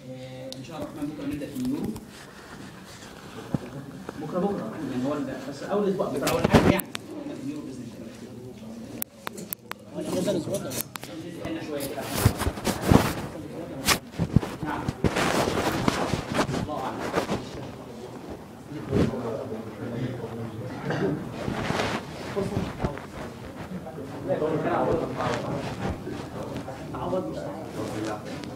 آه، ان شاء الله الرحمن بكره نبدا في النيورو بكره بكره يعني هو ال- بس اول اسبوع بكره اول حاجه يعني نبدا في النيورو باذن الله استنى شويه كده نعم الله اعلم تعوض مستحيل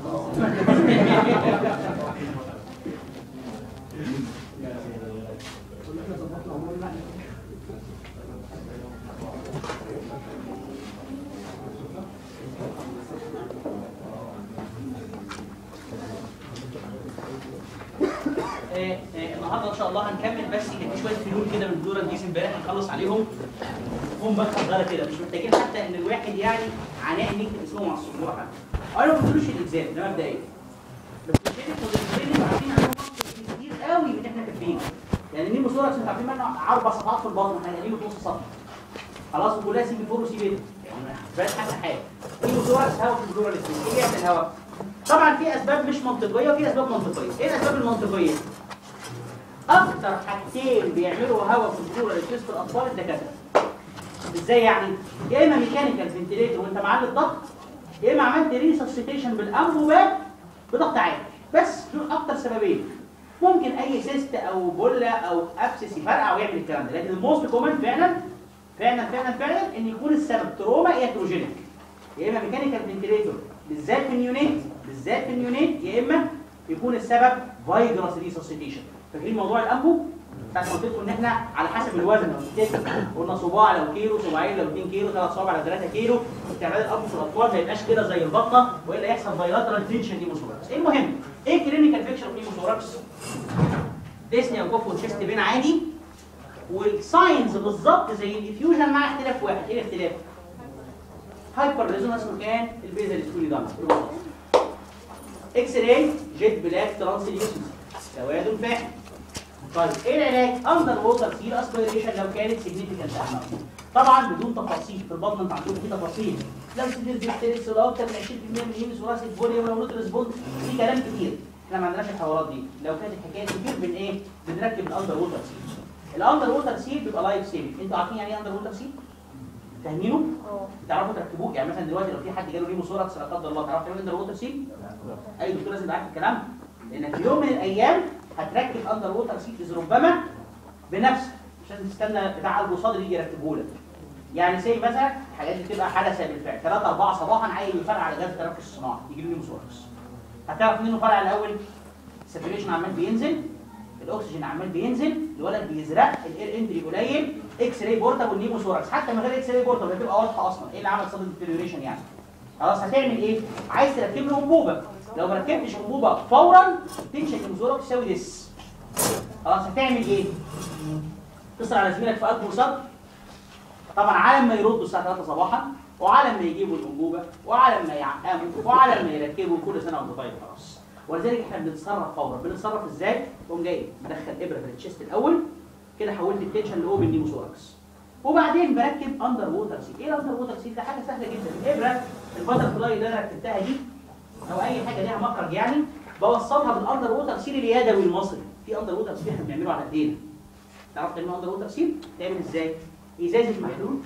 آه، آه، النهارده ان شاء الله هنكمل بس كان في شويه فلول كده من الدوره دي امبارح هنخلص عليهم هم بس صغيره كده مش محتاجين حتى ان الواحد يعني عناء ان يكتب اسمهم على السبوره حتى انا ما بقولوش الاجزاء ده مبدئيا بس الشيء اللي عارفين عنه كتير قوي من اللي احنا كاتبينه يعني النيمو صوره انتوا عارفين منه اربع صفحات في البطن احنا قايلينه في نص صفحه خلاص وكلها سي بي 4 وسي بي يعني بس حاجه حاجه نيمو صوره هواء في الدوره الاثنين ايه يعني الهواء طبعا في اسباب مش منطقيه وفي اسباب منطقيه ايه الاسباب المنطقيه اكتر حاجتين بيعملوا هواء في الدوره الاثنين في الاطفال الدكاتره ازاي يعني يا اما ميكانيكال فنتليتور وانت معلي الضغط يا اما عملت ريسسيتيشن بالانبوبات بضغط عالي بس دول اكتر سببين ممكن اي سيست او بوله او ابسس يفرقع ويعمل الكلام ده لكن الموست كومن فعلا فعلا فعلا فعلا ان يكون السبب تروما ياتروجينيك يا اما ميكانيكال فنتليتور بالذات في النيونيت بالذات في النيونيت يا اما يكون السبب فايجراس ريسسيتيشن فاكرين موضوع الانبو بتاعت قلت لكم ان احنا على حسب الوزن لو تفتكر قلنا صباع لو كيلو صباعين لو 2 كيلو ثلاث صوابع لو 3 كيلو استعمال الانبو في الاطفال ما يبقاش كده زي البطه والا يحصل بايلاترال تنشن نيموثوراكس المهم ايه كلينيكال بيكتشر اوف نيموثوراكس ديسني او كوف وتشيست بين عادي والساينز بالظبط زي الافيوجن مع اختلاف واحد ايه الاختلاف؟ هايبر ريزونانس مكان البيزل ستوري دامس اكس راي جيت بلاك ترانسليوسنس توازن فاحم طيب ايه العلاج؟ اندر ووتر سيل اسبيريشن لو كانت سيجنيفيكانت احمر طبعا بدون تفاصيل في البطن انت عندكم في تفاصيل لو سيدير ديستريس لو اكتر من 20% من هيمس وراس فوليوم لو نوت ريسبونس في كلام كتير احنا ما عندناش الحوارات دي لو كانت الحكايه كتير بن ايه؟ بنركب الاندر ووتر سيل الاندر ووتر سيل بيبقى لايف سيفنج انتوا عارفين يعني ايه اندر ووتر سيل؟ فاهمينه؟ تعرفوا تركبوه يعني مثلا دلوقتي لو في حد جاله ريمو سوركس لا قدر الله تعرف تعمل اندر ووتر سيل؟ اي دكتور لازم يبقى عارف الكلام ده. لانك في يوم من الايام هتركب اندر ووتر سيتز ربما بنفسك مش لازم تستنى بتاع البوصاد اللي يجي يركبه لك يعني زي مثلا الحاجات دي بتبقى حدثه بالفعل 3 4 صباحا عيل يفرع على جهاز التنفس الصناعي يجي له نيموثوركس هتعرف منه فرع الاول الساتوريشن عمال بينزل الاكسجين عمال بينزل الولد بيزرق الاير اندري قليل اكس راي بورتال والنيموثوركس حتى من غير اكس راي بورتال بتبقى واضحه اصلا ايه اللي عمل صدى الديتيريوريشن يعني خلاص هتعمل ايه عايز تركب له انبوبه لو ما ركبتش انبوبه فورا تنشك النيموثوركس تساوي ديس خلاص هتعمل ايه اتصل على زميلك في قلب وصدر طبعا عالم ما يردوا الساعه 3 صباحا وعالم ما يجيبوا الانبوبه وعالم ما يعقموا وعالم ما يركبوا كل سنه وانت طيب خلاص ولذلك احنا بنتصرف فورا بنتصرف ازاي؟ تقوم جاي مدخل ابره في التشيست الاول كده حولت التنشن لاوبن نيموثوركس وبعدين بركب اندر ووتر سيل ايه الاندر ووتر سيل ده حاجه سهله جدا الابره البتر فلاي اللي انا ركبتها دي او اي حاجه ليها مخرج يعني بوصلها بالاندر ووتر سيل اليدوي المصري في اندر ووتر سيل احنا بنعمله على ايدينا تعرف تعمل اندر ووتر سيل تعمل ازاي ازازه محلول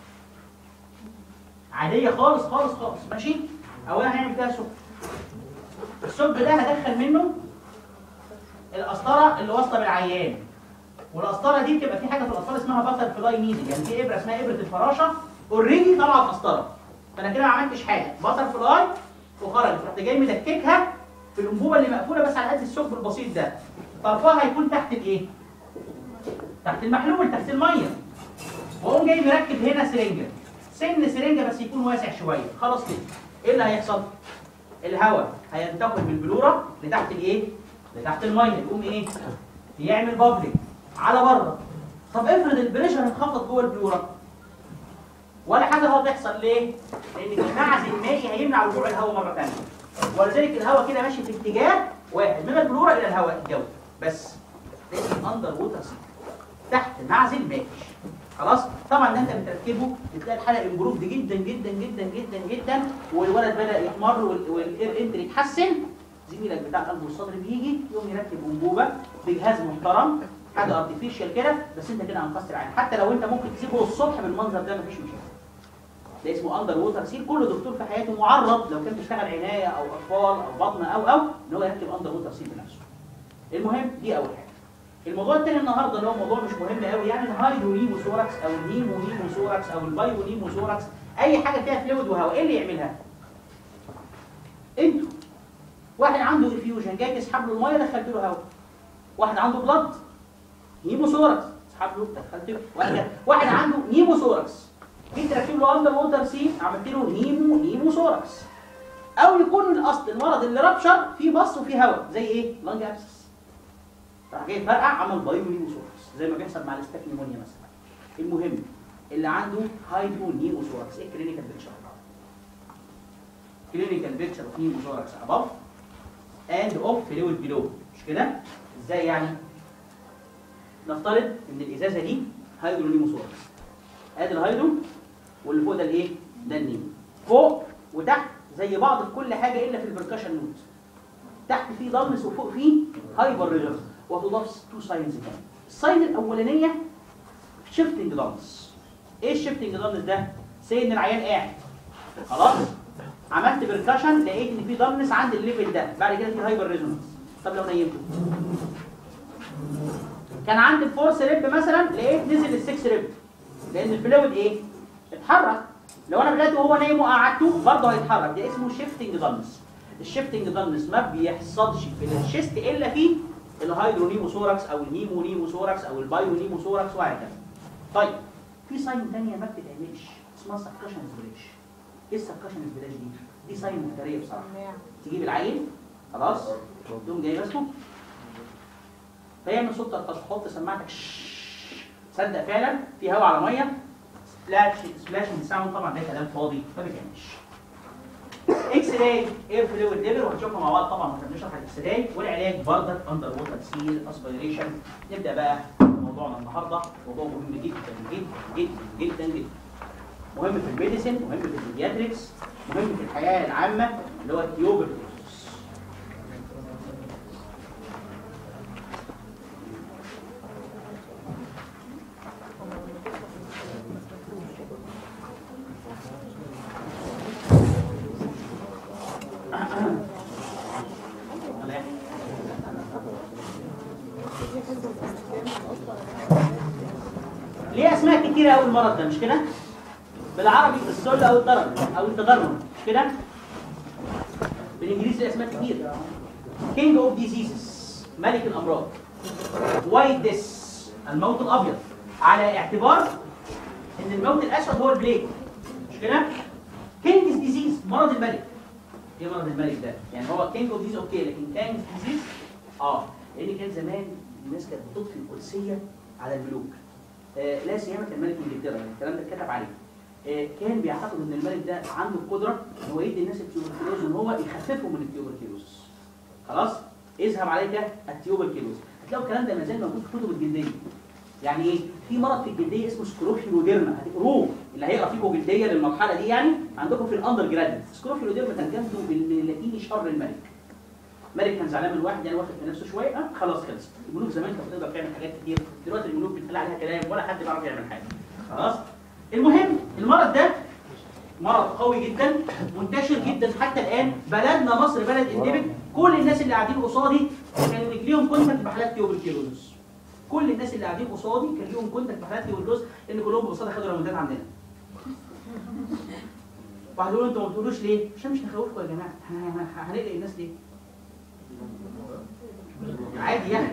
عاديه خالص خالص خالص ماشي اولا هنعمل فيها سكر السب ده هدخل منه القسطره اللي واصله بالعيان والقسطره دي بتبقى في حاجه في الاطفال اسمها باتر فلاي نيدل يعني في ابره اسمها ابره الفراشه اوريدي طالعه بقسطره فانا كده ما عملتش حاجه باتر فلاي وخرجت رحت جاي مدككها في الانبوبه اللي مقفوله بس على قد الثقب البسيط ده طرفها هيكون تحت الايه؟ تحت المحلول تحت الميه واقوم جاي مركب هنا سرنجه سن سرنجه بس يكون واسع شويه خلاص كده ايه اللي هيحصل؟ الهواء هينتقل من البلوره لتحت الايه؟ لتحت الميه يقوم ايه؟ يعمل بابليك على بره طب افرض البريشر انخفض جوه البلوره ولا حاجه هتحصل ليه؟ لان في معزل مائي هيمنع رجوع الهواء مره ثانيه ولذلك الهواء كده ماشي في اتجاه واحد من البلوره الى الهواء الجوي بس ده اندر ووتر سيل تحت معزل مائي خلاص طبعا ده انت بتركبه بتلاقي الحلقه امبروفد جدا جدا جدا جدا جدا والولد بدا يحمر وال- والاير انتر يتحسن زميلك بتاع القلب والصدر بيجي يقوم يركب انبوبه بجهاز محترم حاجه ارتفيشال كده بس انت كده انقذت العين حتى لو انت ممكن تسيبه الصبح بالمنظر ده مفيش مشكله ده اسمه اندر ووتر سيل كل دكتور في حياته معرض لو كان بيشتغل عنايه او اطفال او بطن او او ان هو يركب اندر ووتر سيل بنفسه المهم دي اول حاجه الموضوع الثاني النهارده اللي هو موضوع مش مهم قوي يعني الهايدرونيموثوركس او الهيمونيموثوركس او البايونيموثوركس اي حاجه فيها فلويد وهواء ايه اللي يعملها؟ انتوا واحد عنده افيوجن جاي تسحب له الميه دخلت له هواء واحد عنده بلد هيموثوركس تسحب له دخلت له وهكذا واحد عنده نيموثوركس جيت تركب له اندر ووتر سي عملت له هيمو نيموثوركس او يكون الاصل المرض اللي رابشر فيه بص وفيه هواء زي ايه؟ لانج ابسس راح جاي فرقع عمل بايونيموثوركس زي ما بيحصل مع الاستاك نيمونيا مثلا المهم اللي عنده هايدرونيموثوركس ايه الكلينيكال بيكتشر كلينيكال بيكتشر اوف نيموثوركس اباف اند اوف فلويد بيلو مش كده ازاي يعني نفترض ان الازازه دي هايدرونيموثوركس ادي الهايدرون واللي فوق ده الايه ده النيمو فوق وتحت زي بعض في كل حاجه الا في البركشن نوت تحت فيه ضمس وفوق فيه هايبر ريجر وتضاف تو ساينز كمان الساين الاولانيه شيفتنج ضمس ايه الشيفتنج ضمس ده سي ان العيان قاعد خلاص عملت بركشن لقيت ان في ضمس عند الليفل ده بعد كده في هايبر ريزونانس طب لو نيمته كان عند الفورس ريب مثلا لقيت نزل السكس ريب لان الفلويد ايه اتحرك لو انا بدات وهو نايم وقعدته برضه هيتحرك ده اسمه شيفتنج ضمس الشيفتنج ضمس ما بيحصلش في الشيست الا في الهيدرونيموثوركس او النيمونيموثوركس او البايونيموثوركس وهكذا طيب في ساين ثانيه ما بتتعملش اسمها سكشن سبلاش ايه السكشن سبلاش دي دي ساين مفتريه بصراحه تجيب العين خلاص تقوم جاي ماسكه فيعمل صوت تلطش تحط سماعتك تصدق فعلا في هواء على ميه سبلاش سبلاشنج ساوند طبعا ده كلام فاضي ما بيتعملش اكس راي اير فلويد ليفل وهنشوفها مع بعض طبعا واحنا بنشرح الاكس راي والعلاج بردك اندر ووتر سيل اسبيريشن نبدا بقى موضوعنا النهارده موضوع مهم جدا جدا جدا جدا جدا مهم في الميديسن مهم في البيدياتريكس مهم في الحياه العامه اللي هو التيوبركلوزس ليه اسماء كتيره قوي المرض ده مش كده بالعربي السل او الضرر او التضرر مش كده بالانجليزي اسماء كتير كينج اوف ديزيزز ملك الامراض وايت ديس الموت الابيض على اعتبار ان الموت الاسود هو البليك مش كده كينجز ديزيز مرض الملك ايه مرض الملك ده يعني هو كينج اوف ديزيز اوكي لكن كينجز ديزيز اه لان كان زمان الناس كانت بتطفي القدسيه على الملوك آه لا سيما كان ملك انجلترا يعني الكلام ده اتكتب عليه آه كان بيعتقد ان الملك ده عنده القدره ان هو يدي الناس التيوبركلوز ان هو يخففهم من التيوبركلوز خلاص اذهب عليك التيوبركلوز هتلاقوا الكلام ده ما زال موجود في كتب الجلديه يعني ايه في مرض في الجلديه اسمه سكروفيلوديرما هتقروه اللي هيقرا فيكم جلديه للمرحله دي يعني عندكم في الاندر جراد سكروفيلوديرما ترجمته باللاتيني شر الملك ملك كان زعلان من واحد يعني واخد في نفسه شويه آه خلاص خلص الملوك زمان كانت بتقدر تعمل حاجات كتير دلوقتي الملوك بيتقال عليها كلام ولا حد بيعرف يعمل حاجه خلاص المهم المرض ده مرض قوي جدا منتشر جدا حتى الان بلدنا مصر بلد انديميك كل الناس اللي قاعدين قصادي كان ليهم كونتاكت بحالات تيوبركلوز كل الناس اللي قاعدين قصادي كان ليهم كونتاكت بحالات تيوبركلوز لان كلهم ببساطه خدوا رمضان عندنا واحد يقول انتوا ما بتقولوش ليه؟ عشان مش نخوفكم يا جماعه هنقلق الناس ليه؟ عادي يعني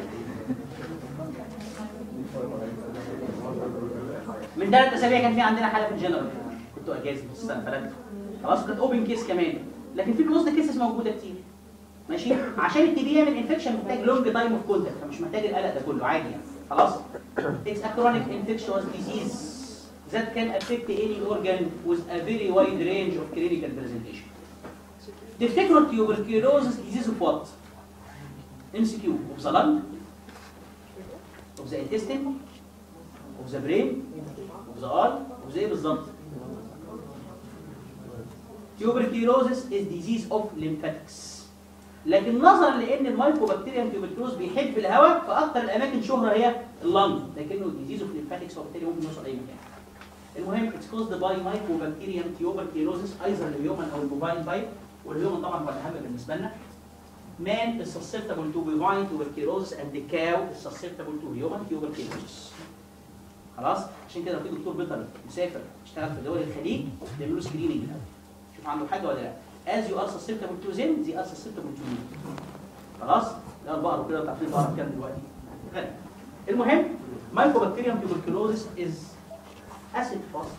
من ثلاث اسابيع كان في عندنا حاله في الجنرال كنت اجازه في السنه ثلاثه خلاص كانت اوبن كيس كمان لكن في كلوزد كيسز موجوده كتير ماشي عشان التي بي يعمل انفكشن محتاج لونج تايم اوف كونتاكت فمش محتاج القلق ده كله عادي يعني خلاص اتس ا chronic infectious disease that can affect any organ with a very wide range of clinical presentation تفتكروا التيوبركيلوزس disease of what؟ MCQ of the lung, of the intestine, of the brain, of the eye, of the ايه بالظبط؟ Tuberculosis is disease of lymphatics. لكن نظرا لان المايكوبكتيريم تيوبركلوز بيحب الهواء فاكثر الاماكن شهره هي اللنج لكنه ديزيز اوف ليمفاتكس وبالتالي ممكن يوصل اي مكان المهم اتس كوزد باي مايكوبكتيريم تيوبركلوزس ايزر الهيومن او البوفاين تايب والهيومن طبعا هو الاهم بالنسبه لنا man is susceptible to bovine tuberculosis and the cow is susceptible to human tuberculosis خلاص عشان كده في دكتور بيطري مسافر يشتغل في دول الخليج بيعملوا سكريننج شوف عنده حاجه ولا لا as you are susceptible to them they are susceptible to you خلاص ده البقر كده بتاع البقر كام دلوقتي غالي المهم مايكوبكتيريوم tuberculosis is acid fast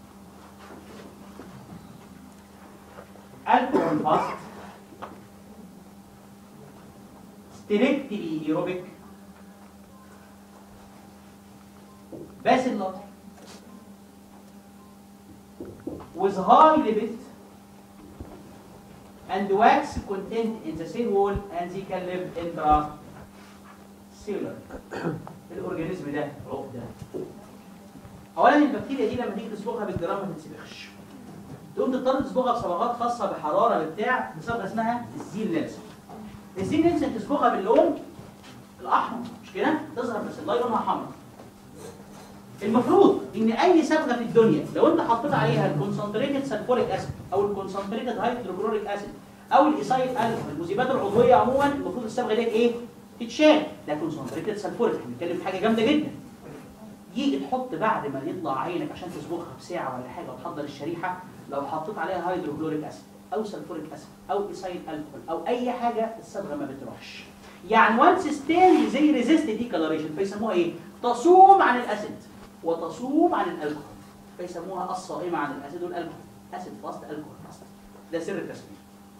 alcohol fast strictly aerobic bacillus with high lipid and wax content in the cell wall and they can live intracellular الاورجانيزم ده العقد ده اولا البكتيريا دي لما تيجي تصبغها بالجرام ما تتسبخش تقوم تضطر تصبغها بصبغات خاصه بحراره بتاع بصبغه اسمها الزين لينسن الزين لينسن تصبغها باللون الاحمر مش كده تظهر بس الله لونها حمر المفروض ان اي صبغه في الدنيا لو انت حطيت عليها الكونسنتريتد سلفوريك اسيد او الكونسنتريتد هيدروكلوريك اسيد او الايسايل الفا المذيبات العضويه عموما المفروض الصبغه ديت ايه تتشال ده كونسنتريتد سلفوريك احنا بنتكلم في حاجه جامده جدا يجي تحط بعد ما يطلع عينك عشان تصبغها بساعه ولا حاجه وتحضر الشريحه لو حطيت عليها هيدروكلوريك اسيد او سلفوريك اسيد او ايسايل الكحول او اي حاجه الصبغه ما بتروحش يعني وانس ستيل زي ريزيست دي كلاريشن فيسموها ايه تصوم عن الاسيد وتصوم عن الالكحول فيسموها الصائمه عن الاسيد والالكحول اسيد فاست الكحول فاست ده سر التسميه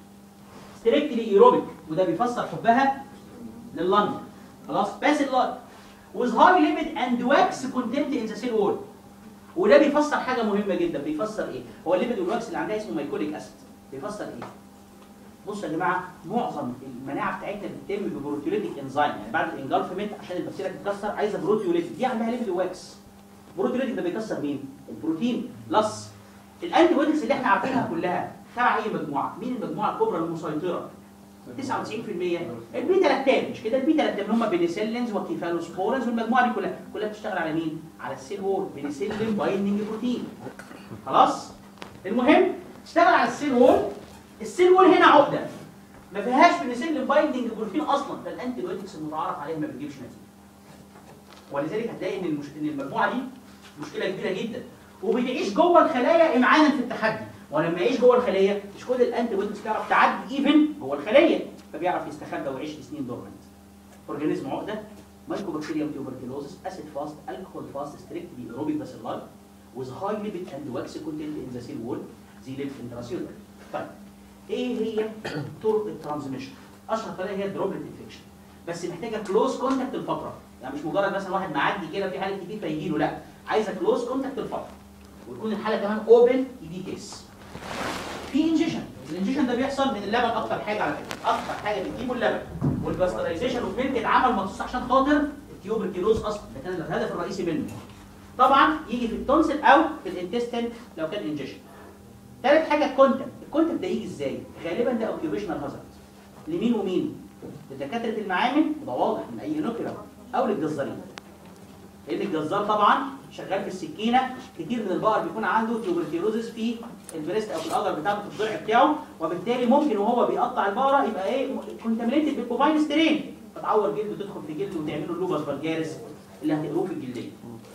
ستريكتلي ايروبيك وده بيفسر حبها لللنج خلاص بس اللنج with high limit and wax content in the cell wall وده بيفسر حاجه مهمه جدا بيفسر ايه هو الليبيد والواكس اللي عندها اسمه مايكوليك اسيد بيفسر ايه بصوا يا جماعه معظم المناعه بتاعتنا بتتم ببروتيوليتيك انزيم يعني بعد الانجلفمنت عشان البكتيريا تتكسر عايزه بروتيوليتيك دي عندها ليبيد وواكس بروتيوليتيك ده بيكسر مين البروتين بلس الانتي بوديز اللي احنا عارفينها كلها تبع اي مجموعه مين المجموعه الكبرى المسيطره 99% البي 3 مش كده البي 3 اللي هم بينيسيلينز وكيفالوسبورنز والمجموعه دي كلها كلها بتشتغل على مين على السيل وول بينيسيلين بايندنج بروتين خلاص المهم اشتغل على السيل وول السيل وول هنا عقده ما فيهاش بينيسيلين بايندنج بروتين اصلا فالانتي بايوتكس المتعارف عليها ما بتجيبش نتيجه ولذلك هتلاقي ان المش... ان المجموعه دي مشكله كبيره جدا وبتعيش جوه الخلايا امعانا في التحدي ولما يعيش جوه الخليه مش كل الانتي بوديز تعرف تعدي ايفن جوه الخليه فبيعرف يستخبى ويعيش سنين دورمنت اورجانيزم عقده مايكوبكتيريوم تيوبركلوزس اسيد فاست الكحول فاست ستريكتلي ايروبيك باسيلاي with high lipid and wax content in the cell wall they live intracellular طيب ايه هي طرق الترانزميشن اشهر طريقه هي دروبلت انفكشن بس محتاجه كلوز كونتاكت الفتره يعني مش مجرد مثلا واحد معدي كده في حاله كبير فيجي له لا عايزه كلوز كونتاكت الفتره ويكون الحاله كمان اوبن دي كيس في انجيشن الانجيشن ده بيحصل من اللبن اكتر حاجه على فكره اكتر حاجه بتجيبه اللبن والباسترايزيشن اوف ميلك اتعمل مخصوص عشان خاطر التيوبركلوز اصلا ده كان الهدف الرئيسي منه طبعا يجي في التونسل او في الانتستين لو كان انجيشن ثالث حاجه الكونتاكت الكونتاكت ده يجي ازاي غالبا ده اوكيوبيشنال هازارد لمين ومين لدكاتره المعامل وده واضح من اي نوكلر او للجزارين لان الجزار طبعا شغال في السكينه كتير من البقر بيكون عنده تيوبركلوزس في البريست او في القدر بتاعته في الضلع بتاعه وبالتالي ممكن وهو بيقطع البقره يبقى ايه كونتامينيتد بالبوفاين سترين فتعور جلده تدخل في جلده وتعمل له اللوبس فالجارس اللي هتقروه في الجلديه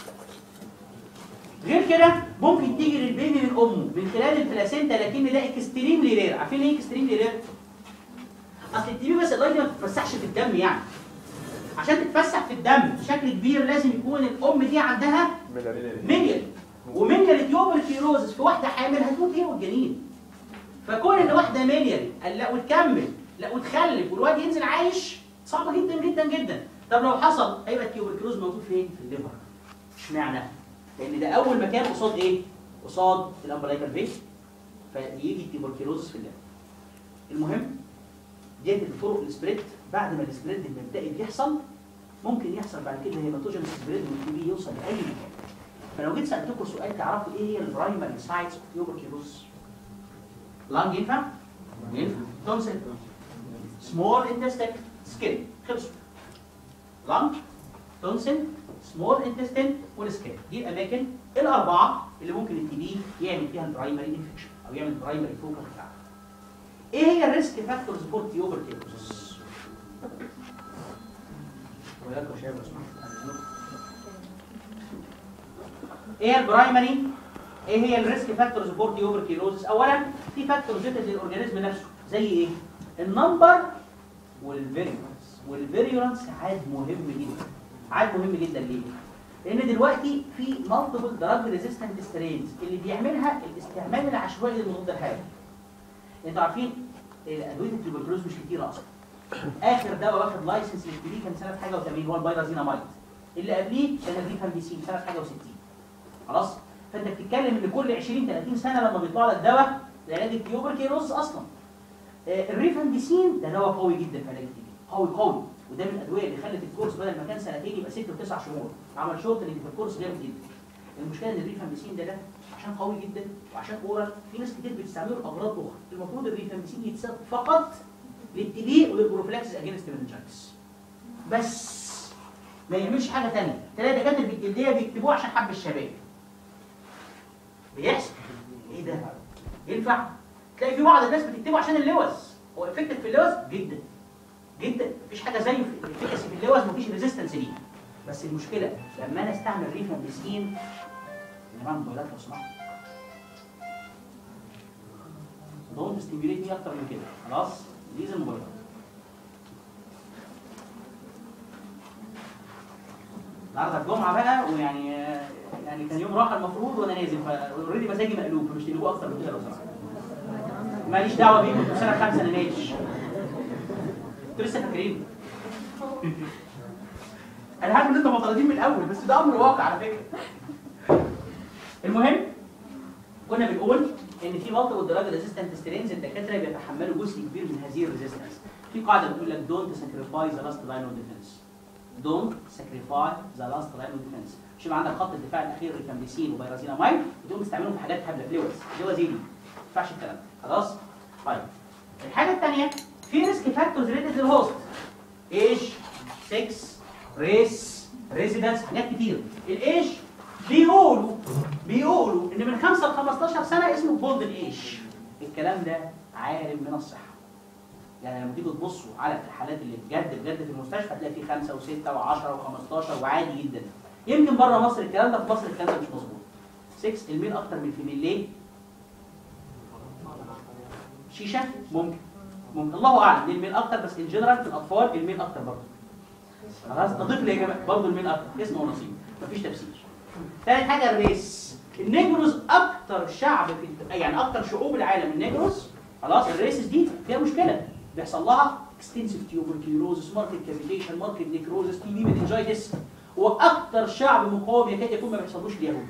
غير كده ممكن تيجي للبيبي من امه من خلال البلاسينتا لكن ده اكستريملي رير عارفين ايه اكستريملي رير؟ اصل التي بي بس اللايت ما بتتفسحش في الدم يعني عشان تتفسح في الدم بشكل كبير لازم يكون الام دي عندها مليون ومليون تيوبركلوزس في واحده حامل هتموت هي والجنين فكون ان واحده مليون قال لا وتكمل لا وتخلف والواد ينزل عايش صعبه جدا جدا جدا طب لو حصل هيبقى التيوبركلوز موجود فين؟ في الليفر اشمعنى؟ لان ده اول مكان قصاد ايه؟ قصاد الامبلايكال فين فيجي التيوبركلوزس في الليفر المهم ديت الطرق السبريد بعد ما السبريد المبدئي بيحصل ممكن يحصل بعد كده هيماتوجين سبريد والتي بي يوصل لاي مكان فلو جيت سالتكم سؤال تعرفوا ايه هي البرايمري سايتس اوف تيوبركلوز لانج ينفع؟ ينفع تونسل سمول انتستين سكين خلصوا لانج تونسل سمول انتستين والسكين دي الاماكن الاربعه اللي ممكن التي بي يعمل فيها البرايمري انفكشن او يعمل البرايمري فوكس بتاعها ايه هي الريسك فاكتورز فور تيوبركلوزس وياكم شايف لو سمحت. ايه البرايمري ايه هي الريسك فاكتورز فور تيوبركلوزس اولا في فاكتورز للاورجانيزم نفسه زي ايه النمبر والفيريولانس والفيريولانس عاد مهم جدا عاد مهم جدا ليه لان دلوقتي في مالتيبل دراج ريزيستنت سترينز اللي بيعملها الاستعمال العشوائي للمضاد الحيوي انتوا عارفين آه، ادويه التوبركلوز مش كتيره اصلا اخر دواء واخد لايسنس للتبي كان سنه حاجه و80 هو البايرازينامايد اللي قبليه كان الريفامبيسين سنه حاجه و60 خلاص فانت بتتكلم ان كل 20 30 سنه لما بيطلع لك دواء لعلاج التيوبركلوز اصلا آه، الريفامبيسين ده دواء قوي جدا في علاج التبي قوي قوي وده من الادويه اللي خلت الكورس بدل ما كان سنتين يبقى ست وتسع شهور عمل شورت اللي في الكورس جامد جدا المشكله ان الريفامبيسين ده ده عشان قوي جدا وعشان اورال في ناس كتير بتستعمله لاغراض اخرى المفروض الريفامبيسين يتساب فقط للتبي وللبروفلاكسس اجينست مننجايتس بس ما يعملش حاجه ثانيه تلاقي دكاتره في الجلديه بيكتبوه عشان حب الشباب بيحصل ايه ده ينفع تلاقي في بعض الناس بتكتبه عشان اللوز هو افكتيف في اللوز جدا جدا مفيش حاجه زيه في الافكاسي في اللوز مفيش ريزيستنس ليه بس المشكله لما انا استعمل ريفامبيسين يا جماعه موبايلات لو سمحت دونت ستيميوليت مي اكتر من كده خلاص دي الموبايلات النهارده الجمعه بقى ويعني يعني كان يوم راحه المفروض وانا نازل فاوريدي مزاجي مقلوب فمش تجيبوه اكتر من كده لو سمحت ماليش دعوه بيكم انتوا سنه خمسه انا ماشي انتوا لسه فاكرين انا عارف ان انتوا معترضين من الاول بس ده امر واقع على فكره المهم كنا بنقول ان في مالتيبل دراج ريزيستنت سترينز الدكاتره بيتحملوا جزء كبير من هذه الريزيستنس في قاعده بتقول لك دونت ساكريفايس ذا لاست لاين اوف ديفنس دونت ساكريفاي ذا لاست لاين اوف ديفنس مش يبقى عندك خط الدفاع الاخير ريفامبيسين وبيرازينامايد وتقوم تستعملهم في حاجات هبله فلويدز اللي هو زي دي ما ينفعش الكلام ده خلاص طيب الحاجه الثانيه في ريسك فاكتورز ريليتد للهوست ايج 6 ريس ريزيدنس حاجات كتير الايج بيقولوا بيقولوا ان من 5 ل 15 سنه اسمه جولدن ايج الكلام ده عارم من الصحه يعني لما تيجوا تبصوا على الحالات اللي بجد بجد في المستشفى هتلاقي في 5 و6 و10 و15 وعادي جدا يمكن بره مصر الكلام ده في مصر الكلام ده مش مظبوط 6 الميل اكتر من الفيميل ليه؟ شيشه ممكن ممكن الله اعلم ليه الميل اكتر بس ان جنرال في الاطفال الميل اكتر برضه خلاص تضيف لي يا جماعه برضه الميل اكتر اسمه ونصيب مفيش تفسير ثالث حاجه الريس النيجروز اكتر شعب في يعني اكتر شعوب العالم النيجروز خلاص الريسز دي فيها مشكله بيحصل لها اكستنسيف تيوبركيولوزس ماركت كافيتيشن ماركت نيكروزس تي بي مننجايتس واكتر شعب مقاوم يكاد يكون ما بيحصلوش اليهود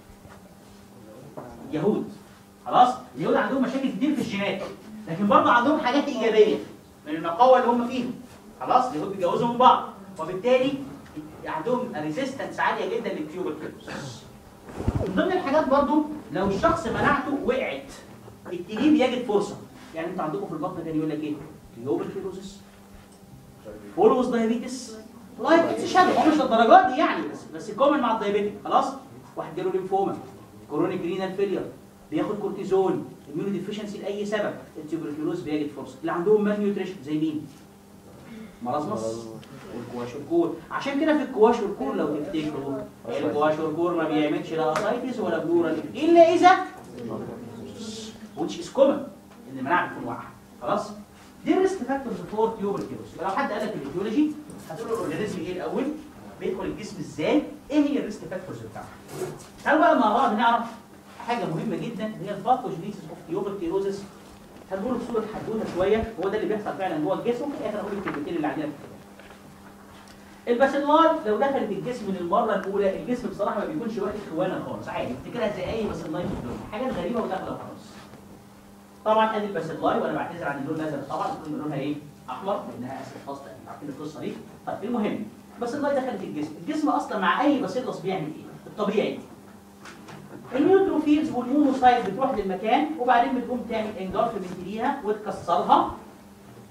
اليهود خلاص اليهود عندهم مشاكل كتير في الجينات لكن برضه عندهم حاجات ايجابيه من النقاوه اللي هم فيها خلاص اليهود بيتجوزوا من بعض وبالتالي عندهم ريزيستنس عاليه جدا للتيوبركلوز من ضمن الحاجات برضه لو الشخص مناعته وقعت التجيب يجد فرصه يعني انتوا عندكم في البطن كان يقول لك ايه تيوبركلوزس فولوز دايابيتس لايك اتس شادو هو مش للدرجات دي يعني بس بس كومن مع الدايابيتك خلاص واحد جاله ليمفوما كورونيك رينال فيلير بياخد كورتيزون اميونو ديفيشنسي لاي سبب التيوبركلوز بيجد فرصه اللي عندهم مان نيوتريشن زي مين مرازمس والكواشوركور عشان كده في الكواشوركور لو تفتكروا الكواشوركور ما بيعملش لا اسايتس ولا بلورال الا اذا which is common ان المناعه بتكون واقعه خلاص دي الريسك فاكتورز فور تيوبركلوز لو حد قال لك الايتيولوجي هتقول له الاورجانيزم ايه الاول بيدخل الجسم ازاي ايه هي الريسك فاكتورز بتاعته تعالوا بقى مع بعض نعرف حاجه مهمه جدا هي الباثوجينيسيس اوف تيوبركلوزس هنقول بصوره حدوته شويه هو ده اللي بيحصل فعلا جوه الجسم وفي الاخر اقول الكلمتين اللي عندنا في الكتاب الباسيلار لو دخلت الجسم للمره الاولى الجسم بصراحه ما بيكونش واخد خوانه خالص عادي افتكرها زي اي باسيلاي في الدنيا حاجات غريبه وداخله وخلاص طبعا ادي الباسيلاي وانا بعتذر عن اللون الازرق طبعا بتكون لونها ايه احمر لانها اسيد خاصه يعني عارفين القصه دي طيب المهم الباسيلاي دخلت الجسم الجسم اصلا مع اي باسيلس بيعمل ايه الطبيعي النيوتروفيلز والمونوسايت بتروح للمكان وبعدين بتقوم تعمل انجارفمنت ليها وتكسرها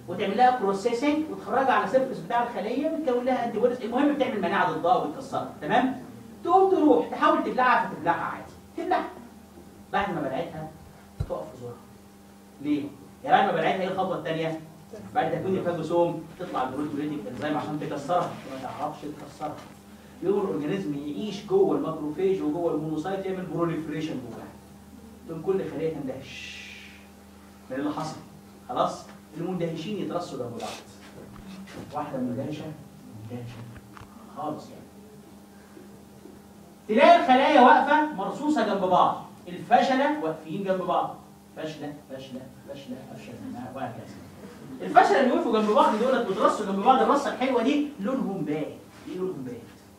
وتعمل لها بروسيسنج وتخرجها على سيرفس بتاع الخليه وتكون لها انتي بوديز المهم بتعمل مناعه ضدها وبتكسرها تمام تقوم تروح تحاول تبلعها فتبلعها عادي تبلعها بعد ما بلعتها تقف في زورها ليه؟ يعني بعد ما بلعتها ايه الخطوه الثانيه؟ بعد تكوين الفاجوسوم تطلع البروتوليتيك انزيم عشان تكسرها ما تعرفش تكسرها يقوم الاورجانيزم يعيش جوه الماكروفيج وجوه المونوسايت يعمل بروليفريشن جواها تقوم كل خليه تندهش من اللي حصل خلاص المندهشين يترصوا جنب بعض واحده مندهشه مندهشه خالص يعني تلاقي الخلايا واقفه مرصوصه جنب بعض الفشله واقفين جنب بعض فشله فشله فشله فشله وهكذا الفشله اللي وقفوا جنب بعض دولت بيترصوا جنب بعض الرصه الحلوه دي لونهم باهت ايه لونهم باهت؟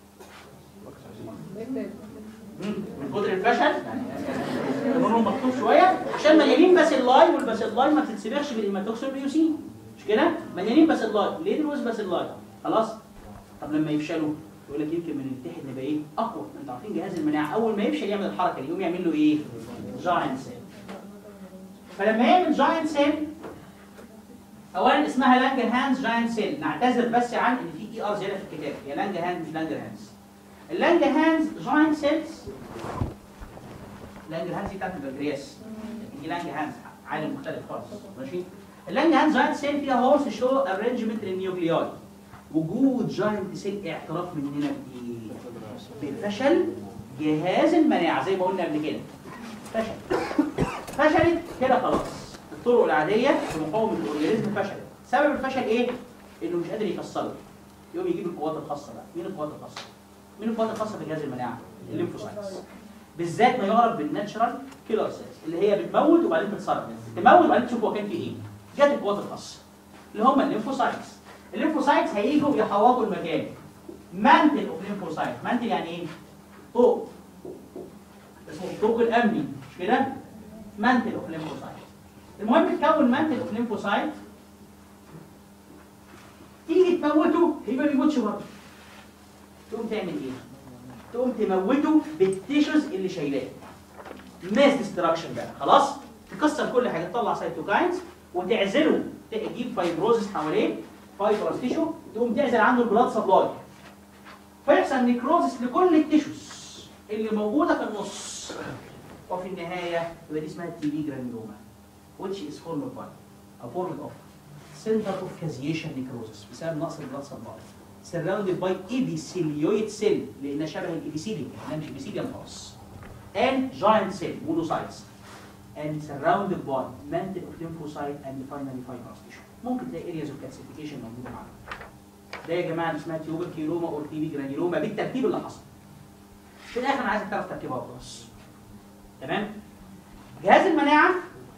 مم، من كتر الفشل يعني لونهم مكتوب شويه عشان مليانين باسيلاي والباسيلاي ما بتتسبخش بالهيماتوكسين بيوسين مش كده؟ مليانين باسيلاي ليه دول باسيلاي خلاص طب لما يفشلوا يقول لك يمكن من نتحد نبقى ايه؟ اقوى انتوا عارفين جهاز المناعه اول ما يفشل يعمل الحركه دي يقوم يعمل له ايه؟ جاينت سيل فلما يعمل جاينت سيل اولا اسمها لانجر هانز جاينت سيل نعتذر بس عن ان في اي ار زياده في الكتاب هي لانجر هانز مش لانجر هانز اللانجر هانز جاينت سيلز لانجر هانز دي بتاعت البنكرياس لكن دي لانجر هانز عالم مختلف خالص ماشي اللانجر هانز جاينت سيل فيها هورس شو ارينجمنت للنيوكلياي وجود جاينت سيل اعتراف مننا بايه؟ بالفشل جهاز المناعه زي ما قلنا قبل كده فشل فشلت كده خلاص الطرق العاديه في مقاومه الاورجانيزم فشلت سبب الفشل ايه؟ انه مش قادر يكسره يقوم يجيب القوات الخاصه بقى مين القوات الخاصه؟ مين القوات الخاصه في جهاز المناعه؟ الليمفوسايتس بالذات ما يعرف بالناتشرال كيلر سيلز اللي هي بتموت وبعدين تتصرف تموت وبعدين تشوف هو كان فيه ايه جت القوات الخاصه اللي هم الليمفوسايتس الليمفوسايتس هيجوا يحوطوا المكان مانتل اوف ليمفوسايت مانتل يعني ايه؟ طوق اسمه الطوق الامني مش كده؟ مانتل اوف ليمفوسايت المهم تكون مانتل اوف ليمفوسايت تيجي تموته هي ما بيموتش برضه تقوم تعمل ايه؟ تقوم تموته بالتيشوز اللي شايلاه ماس ديستراكشن بقى خلاص تكسر كل حاجه تطلع سيتوكاينز وتعزله تجيب فايبروزس حواليه فايبرس تيشو تقوم تعزل عنه البلاد سبلاي فيحصل نيكروزس لكل التيشوز اللي موجوده في النص وفي النهايه يبقى دي اسمها تي بي جرانيوما which is formed by او formed of center of caseation necrosis بسبب نقص البلاد سبلاي surrounded by epithelioid cell لانها شبه الابيثيليوم احنا مش epithelium خالص and giant cell monocytes and surrounded by mantle of lymphocyte and finally fibrous tissue ممكن تلاقي areas of calcification موجوده معانا ده يا جماعه اللي اسمها تيوبر كيلوما او تي بي جرانيلوما بالترتيب اللي حصل في الاخر انا عايزك تعرف ترتيبها وخلاص تمام جهاز المناعه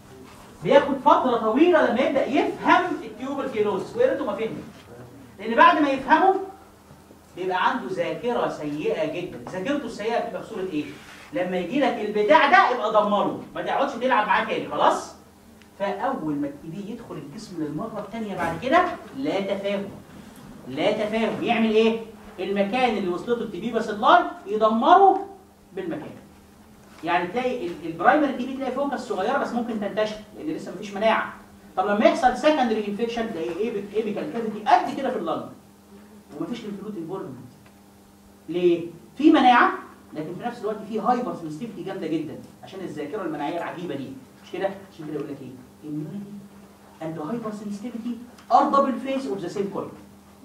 بياخد فتره طويله لما يبدا يفهم التيوبر كيلوز ويا ريته ما فهمه لان بعد ما يفهمه بيبقى عنده ذاكره سيئه جدا ذاكرته السيئه بتبقى في صوره ايه لما يجي لك البتاع ده يبقى دمره ما تقعدش تلعب معاه تاني خلاص فاول ما تبتدي يدخل الجسم للمره الثانيه بعد كده لا تفاهم لا تفاهم يعمل ايه المكان اللي وصلته التبي بس اللاي يدمره بالمكان يعني تلاقي ال- البرايمري تي بي تلاقي فوكس صغيره بس ممكن تنتشر لان لسه مفيش مناعه طب لما يحصل سكندري انفكشن تلاقي ايبك ايبيكال كافيتي قد كده في اللنج ومفيش ليمفلوت انفولفمنت ليه؟ في مناعه لكن في نفس الوقت في هايبر سنسيتيفيتي جامده جدا عشان الذاكره المناعيه العجيبه دي مش كده؟ عشان كده يقول لك ايه؟ immunity and hypersensitivity are double face of the same coin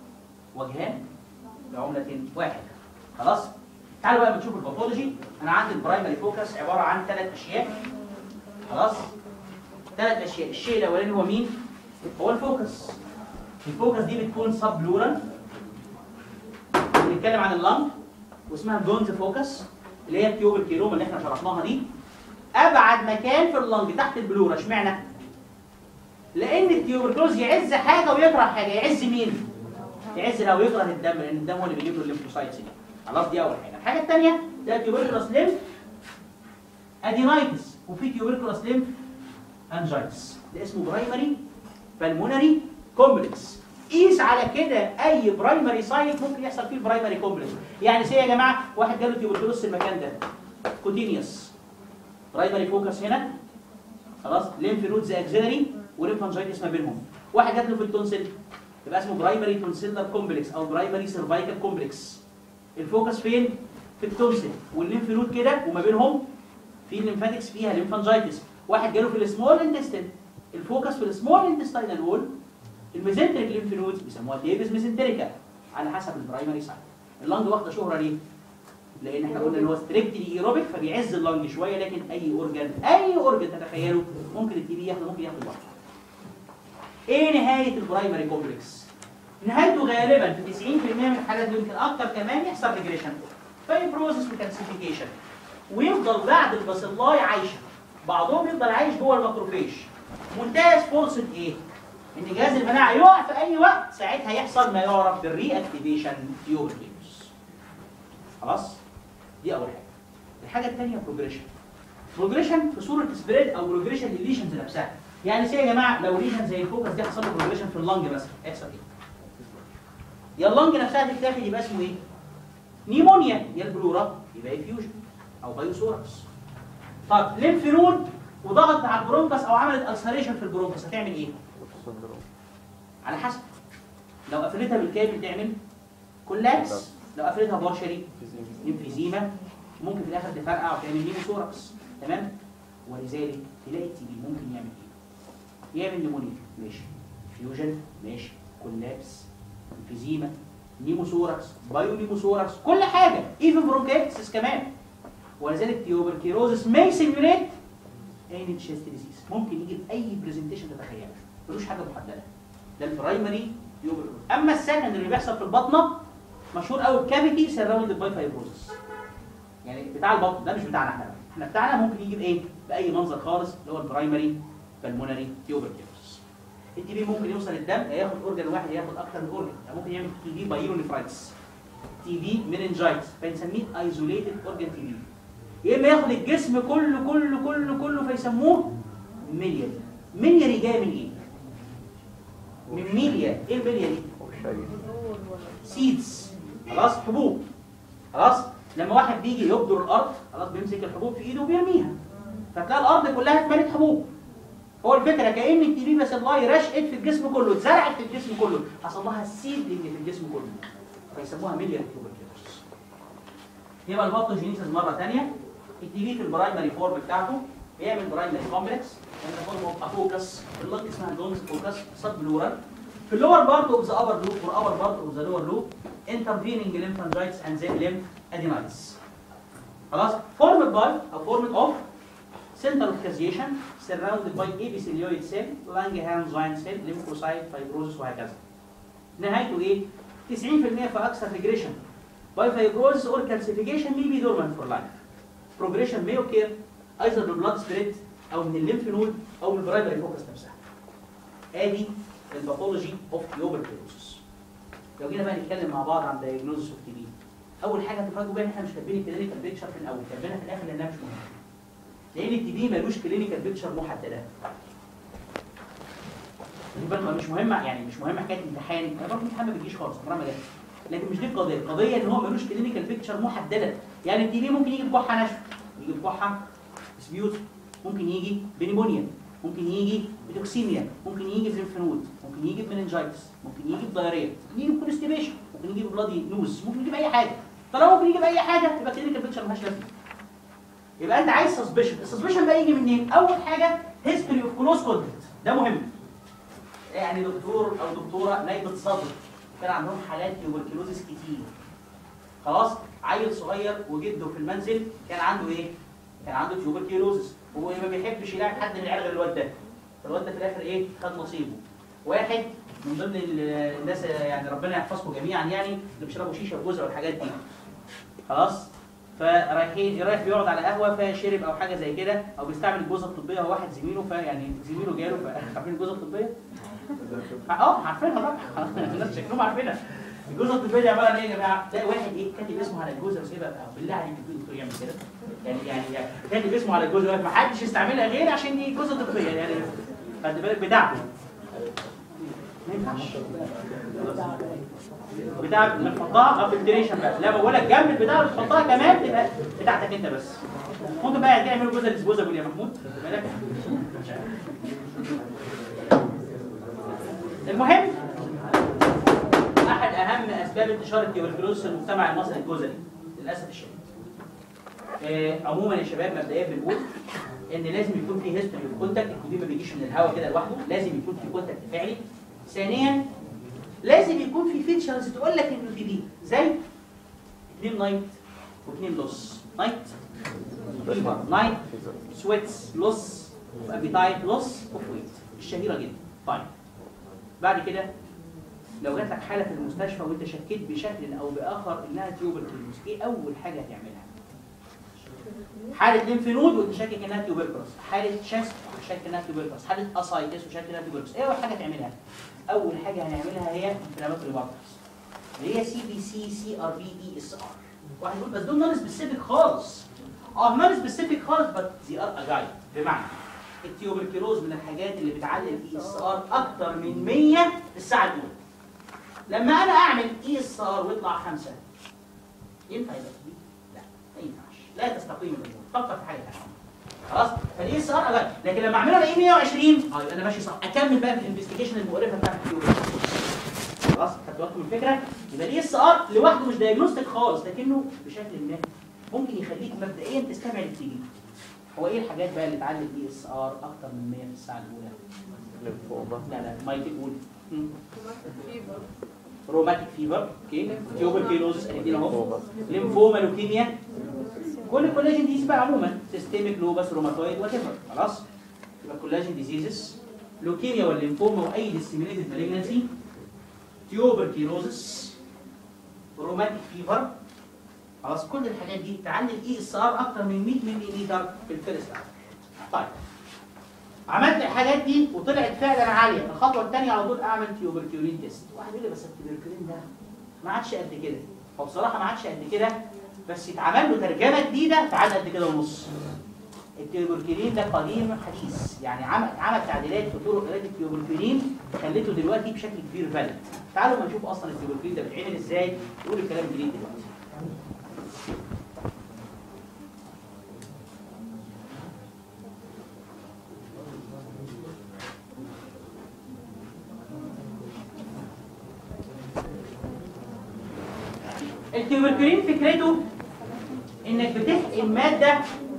وجهان بعملة واحدة خلاص؟ تعالوا بقى بنشوف الباثولوجي انا عندي البرايمري فوكس عباره عن ثلاث اشياء خلاص؟ ثلاث اشياء الشيء الاولاني هو مين؟ هو الفوكس الفوكس دي بتكون سب بلورال بنتكلم عن اللنج واسمها جونز فوكس اللي هي التيوب الكيلوما اللي احنا شرحناها دي ابعد مكان في اللنج تحت البلورة اشمعنى؟ لان التيوبركلوز يعز حاجه ويكره حاجه يعز مين؟ يعز لو يكره الدم لان الدم هو اللي بيجيب له الليمفوسايتس دي خلاص دي اول حاجه الحاجه الثانيه ده تيوبركلوس ليمف ادينايتس وفي تيوبركلوس ليمف انجايتس ده اسمه برايمري بالمونري كومبلكس قيس على كده اي برايمري سايت ممكن يحصل فيه البرايمري كومبلكس يعني سي يا جماعه واحد جاله تيوبركلوس في المكان ده كوتينيوس برايمري فوكس هنا خلاص ليمف نودز اكزيلري وليمفانجيتس ما بينهم واحد جات له في التونسل يبقى اسمه برايمري تونسيلر كومبلكس او برايمري سيرفايكال كومبلكس الفوكس فين في التونسل والليمف نود كده وما بينهم في الليمفاتكس فيها ليمفانجيتس واحد جاله في السمول انتستين الفوكس في السمول انتستينال وول الميزنتريك ليمف نودز بيسموها ديفيس ميزنتريكا على حسب البرايمري سايت اللنج واخده شهره ليه؟ لان احنا قلنا ان هو ستريكتلي ايروبيك فبيعز اللنج شويه لكن اي اورجان اي اورجان تتخيله ممكن التي بي ياخده ممكن ياخد لوحده. ايه نهايه البرايمري كومبلكس؟ نهايته غالبا في 90% من الحالات يمكن اكتر كمان يحصل ريجريشن فايبروزس وكالسيفيكيشن ويفضل بعد الباسيلاي عايشه بعضهم يفضل عايش جوه الماكروفيج منتهز فرصه ايه؟ ان جهاز المناعه يقع في اي وقت ساعتها يحصل ما يعرف بالري اكتيفيشن تيوبركلوز خلاص؟ دي اول حاجه الحاجه الثانيه بروجريشن بروجريشن في صوره سبريد او بروجريشن للليشنز نفسها يعني سي يا جماعه لو ليشن زي الفوكس دي حصل له بروجريشن في اللنج مثلا هيحصل ايه؟ يا اللنج نفسها تتاخد يبقى اسمه ايه؟ نيمونيا يا البلورا يبقى افيوجن او بايوسوركس طب ليمف نود وضغط على البرونكس او عملت السريشن في البرونكس هتعمل ايه؟ على حسب لو قفلتها بالكامل تعمل كولابس لو قفلتها بارشري انفيزيما ممكن في الاخر تفرقع وتعمل نيموثوركس تمام ولذلك تلاقي التي بي ممكن يعمل ايه؟ يعمل نيمونيا ماشي فيوجن ماشي كولابس انفيزيما نيموثوركس بايو نيموثوركس كل حاجه ايفن برونكيتس كمان ولذلك تيوبركيروزس may simulate any chest disease ممكن يجي باي برزنتيشن تتخيلها ملوش حاجه محدده ده البرايمري تيوبركيروز اما السكند اللي بيحصل في البطنه مشهور قوي الكافيتي سراوندد باي فايبروزس يعني بتاع البطن ده مش بتاعنا احنا بقى. احنا بتاعنا ممكن يجي بايه باي منظر خالص اللي هو البرايمري بالمونري تيوبركيروز التي بي ممكن يوصل الدم ياخد اورجن واحد ياخد اكتر من اورجن يعني ممكن يعمل تي بي بايرونيفرايتس تي بي مننجايتس فنسميه ايزوليتد اورجن تي بي يا اما ياخد الجسم كله كله كله كله فيسموه ميلياري ميلياري جايه من ايه؟ من ميليا ايه الميليا دي؟ سيدز خلاص حبوب خلاص لما واحد بيجي يبدر الارض خلاص بيمسك الحبوب في ايده وبيرميها فتلاقي الارض كلها اتملت حبوب هو الفكره كان التي بي بس الله رشقت في الجسم كله اتزرعت في الجسم كله حصل لها سيدنج في الجسم كله فيسموها ميليا تيوبركلوز يبقى الباثوجينيسيس مره ثانيه التي بي في البرايمري فورم بتاعته بيعمل برايمري كومبلكس يعني فورم اوف افوكس اللنج اسمها دونز فوكس سب بلورال في اللور بارت اوف ذا ابر لوب اور ابر بارت اوف ذا لور لوب intervening lymphangitis and then lymphadenitis خلاص formed by او formed of center of causation surrounded by epithelioid cell Langerhans cell lymphocyte fibrosis وهكذا نهايته ايه 90% فاكثر regression by fibrosis or calcification may be dormant for life progression may occur either the blood spread او من الليمف نود او من البرايمري فوكس نفسها ادي الباثولوجي اوف tuberculosis لو جينا بقى نتكلم مع بعض عن diagnosis اوف تي بي اول حاجه تفاجئوا بيها ان احنا مش كاتبين الكلينيكال بيكتشر في الاول كاتبينها في الاخر لانها مش مهمه لان التي بي ملوش كلينيكال بيكتشر محدده يبقى مش مهمه يعني مش مهمه حكايه امتحان انا برضه الامتحان ما بيجيش خالص عمرها ما جت لكن مش دي القضيه القضيه ان هو ملوش كلينيكال بيكتشر محدده يعني التي بي ممكن يجي بكحه ناشفه يجي بكحه سبيوت ممكن يجي بنيمونيا ممكن يجي بتوكسيميا ممكن يجي بليمف نود ممكن يجي بمننجايتس ممكن يجي بضياريه ممكن يجي بكونستيبيشن ممكن يجي ببلادي نوز ممكن يجي باي حاجه طالما ممكن يجي باي حاجه يبقى كلينيكال بيكتشر مالهاش لازمه يبقى انت عايز سسبشن السسبشن بقى يجي منين اول حاجه هيستوري اوف كلوز كونتاكت ده مهم يعني دكتور او دكتوره نايبه صدر كان عندهم حالات تيوبركلوزس كتير خلاص عيل صغير وجده في المنزل كان عنده ايه كان عنده تيوبركلوزس هو ما بيحبش يلاعب حد من العيال غير الواد ده الواد ده في الاخر ايه خد نصيبه واحد من ضمن ال- الناس يعني ربنا يحفظكم جميعا يعني اللي بيشربوا شيشه وجزر والحاجات دي خلاص فرايحين رايح بيقعد على قهوه فشرب او حاجه زي كده او بيستعمل الجوزه الطبيه هو واحد زميله فيعني زميله جاله ف- عارفين الجوزه الطبيه؟ اه عارفينها طبعا الناس شكلهم عارفينها الجوزه الطبيه دي عباره عن ايه يا جماعه؟ تلاقي واحد ايه كاتب اسمه على الجوزه وسيبها بالله عليك الدكتور يعمل كده يعني يعني يعني كاتب اسمه على الجوزه ما حدش يستعملها غير عشان دي جوزه طبيه يعني خد بالك بتاعته ما ينفعش بتاع بنحطها ابلتريشن بقى لا بقول لك جنب البتاع اللي بتحطها كمان تبقى بتاعتك انت بس ممكن بقى تعملوا جزء ديسبوزابل يا محمود خد بالك المهم احد اهم اسباب انتشار التيوبركلوز في المجتمع المصري الجزري للاسف الشديد آه، عموما يا شباب مبدئيا بنقول ان لازم يكون في هيستوري وكونتاكت الكودين ما بيجيش من الهواء كده لوحده لازم يكون في كونتاكت فعلي ثانيا لازم يكون في فيتشرز تقول لك انه في دي زي اثنين نايت واثنين لوس نايت فيفر نايت سويتس لوس ابيتايت لوس اوف ويت الشهيره جدا طيب بعد كده لو جات لك حاله في المستشفى وانت شكيت بشكل او باخر انها تيوبركلوز ايه اول حاجه هتعملها؟ حاله ليمفنود وانت شاكك انها تيوبركلوز حاله شست وشاكك انها تيوبركلوز حاله اسايتس وشاكك انها تيوبركلوز ايه اول حاجه تعملها؟ اول حاجه هنعملها هي انفلاماتوري بارتس اللي هي سي بي سي سي ار بي اي اس ار واحد يقول بس دول نون سبيسيفيك خالص اه نون سبيسيفيك خالص بس دي ار اجايد بمعنى التيوبركلوز من الحاجات اللي بتعلي الاي اس ار اكتر من 100 في الساعه الاولى لما انا اعمل اي اس ار ويطلع خمسه ينفع يبقى كبير؟ لا ما ينفعش لا تستقيم الامور فكر في حاجه ثانيه خلاص فالاي اس ار اجايد لكن لما اعمله الاقيه 120 اه يبقى انا ماشي صح اكمل بقى في الانفستيجيشن المقرفه بتاعت التيوبركلوز خلاص خدتوا بالكم من الفكره يبقى الاي اس ار لوحده مش دايجنوستيك خالص لكنه بشكل ما ممكن يخليك مبدئيا تستبعد التي هو ايه الحاجات بقى اللي تعلي الاي اس ار اكتر من 100 في الساعه الاولى لا لا ما تقول روماتيك فيبر اوكي تيوبركيلوزس ادينا اهو ليمفوما لوكيميا كل الكولاجين ديز بقى عموما سيستميك لوبس روماتويد وات خلاص يبقى كولاجين ديزيزز لوكيميا والليمفوما واي ديسيمينيتد مالجنسي تيوبركيلوزس روماتيك فيفر خلاص كل الحاجات دي تعلي الاي اس ار اكتر من 100 ملي لتر في الفيرست طيب عملت الحاجات دي وطلعت فعلا عاليه الخطوه الثانيه على طول اعمل تيوبركيولين تيست واحد يقول لي بس التيوبركيولين ده ما عادش قد كده هو بصراحه ما عادش قد كده بس اتعمل له ترجمه جديده فعاد قد كده ونص التيوبركيولين ده قديم حديث يعني عمل عمل تعديلات في طرق علاج التيوبركيولين خلته دلوقتي بشكل كبير فاليد تعالوا ما نشوف اصلا التيوبركيولين ده بيتعمل ازاي نقول الكلام الجديد دلوقتي التيوبركلين فكرته انك بتحقن ماده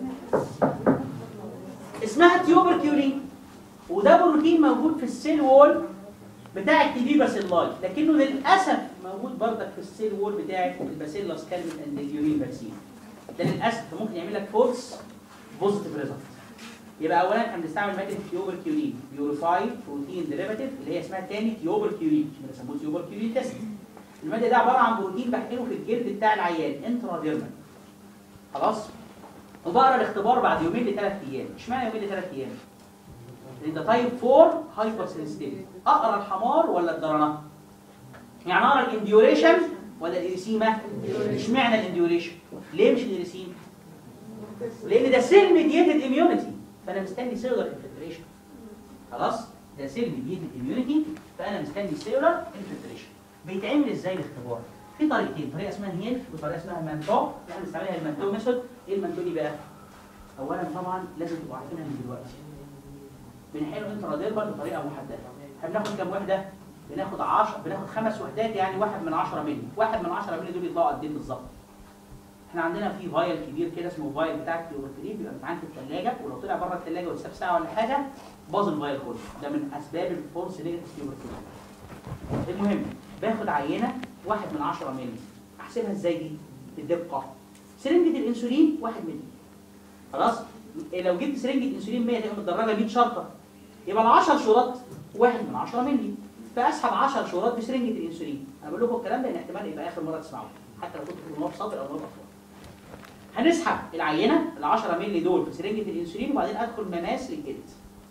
اسمها تيوبركيولين وده بروتين موجود في السيل وول بتاع التي باسيلاي لكنه للاسف موجود بردك في السيل وول بتاع الباسيلاس كالمن اند اليورين فاكسين ده للاسف ممكن يعمل لك فولس بوزيتيف ريزلت يبقى اولا احنا بنستعمل ماده تيوبركيولين بيوريفايد بروتين ديريفاتيف اللي هي اسمها تاني تيوبركيولين مش بنسموه تيوبركيولين تيست الماده ده عباره عن بروتين بحقنه في الجلد بتاع العيان انتراديرمال خلاص وبقرا الاختبار بعد يومين لثلاث ايام اشمعنى يومين لثلاث ايام لان ده تايب 4 هايبر سنسيتيف اقرا الحمار ولا الدرنه يعني اقرا الانديوريشن ولا الاريسيما اشمعنى الانديوريشن ليه مش الاريسيما لان ده سيل ميديتد اميونيتي فانا مستني سيلولار انفلتريشن خلاص ده سيل ميديتد اميونيتي فانا مستني سيلولار انفلتريشن بيتعمل ازاي الاختبار في طريقتين طريقه اسمها هيلف وطريقه اسمها مانتو احنا بنستعملها المانتو ميثود ايه المانتو دي بقى اولا طبعا لازم تبقوا عارفينها من دلوقتي بنحقنه انتراديرمال بطريقه محدده احنا بناخد كام وحده بناخد 10 بناخد خمس وحدات يعني واحد من 10 مللي واحد من 10 مللي دول يطلعوا قد ايه بالظبط احنا عندنا في فايل كبير كده اسمه فايل بتاع التيوبركلين بيبقى متعان في الثلاجه ولو طلع بره الثلاجه واتساب ساعه ولا حاجه باظ الفايل كله ده من اسباب الفورس نيجاتيف تيوبركلين المهم باخد عينه واحد من 10 مللي احسبها ازاي دي بالدقه سرنجه الانسولين 1 مللي خلاص لو جبت سرنجه انسولين 100 تبقى متدرجه 100 شرطه يبقى ال 10 شرط 1 من 10 مللي فاسحب 10 شرط بسرنجه الانسولين انا بقول لكم الكلام ده لان احتمال يبقى اخر مره تسمعوه حتى لو كنت في نواب صدر او نواب اطفال هنسحب العينه ال 10 مللي دول في سرنجه الانسولين وبعدين ادخل مماس للجلد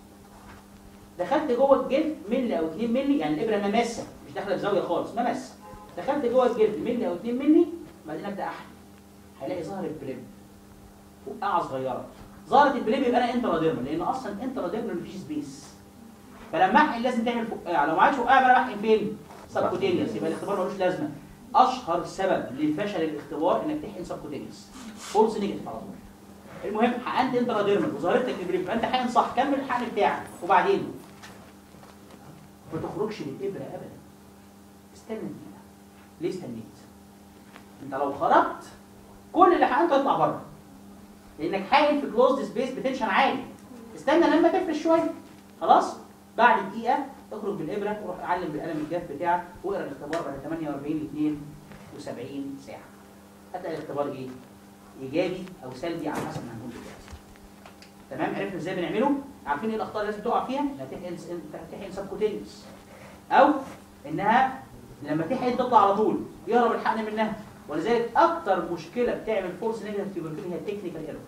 دخلت جوه الجلد ملي او 2 مللي يعني الابره مماسه مش داخله في زاويه خالص مماسه دخلت جوه الجلد ملي او 2 مللي بعدين ابدا احقن هلاقي ظهر البليب فقاعه صغيره ظهرت البليب يبقى انا انتراديرمال لان اصلا انتراديرمال مفيش سبيس فلما احقن لازم تعمل فقاعه لو ما عادش فقاعه بقى بحقن فين؟ سبكوتينيوس يبقى الاختبار ملوش لازمه اشهر سبب لفشل الاختبار انك تحقن سبكوتينيوس فورس نيجاتيف على طول المهم حقنت انتراديرمال وظهرت لك البليب فانت حقن صح كمل الحقن بتاعك وبعدين ما تخرجش بالابره ابدا استنى دقيقه ليه استنيت انت لو خرجت كل اللي حقنته يطلع بره لانك حاقن في كلوزد سبيس بتنشن عالي استنى لما تفرش شويه خلاص بعد دقيقه اخرج بالابره وروح اعلم بالقلم الجاف بتاعك واقرا الاختبار بعد 48 ل 72 ساعه هتلاقي الاختبار ايه ايجابي او سلبي على حسب ما هنقول دلوقتي تمام عرفنا ازاي بنعمله عارفين ايه الاخطاء اللي لازم تقع فيها انها تحقن تحقن سبكوتينيوس او انها لما تحقن تطلع على طول يهرب الحقن منها ولذلك اكتر مشكله بتعمل فورس نيجاتيف تيوبركلين هي التكنيكال ايرور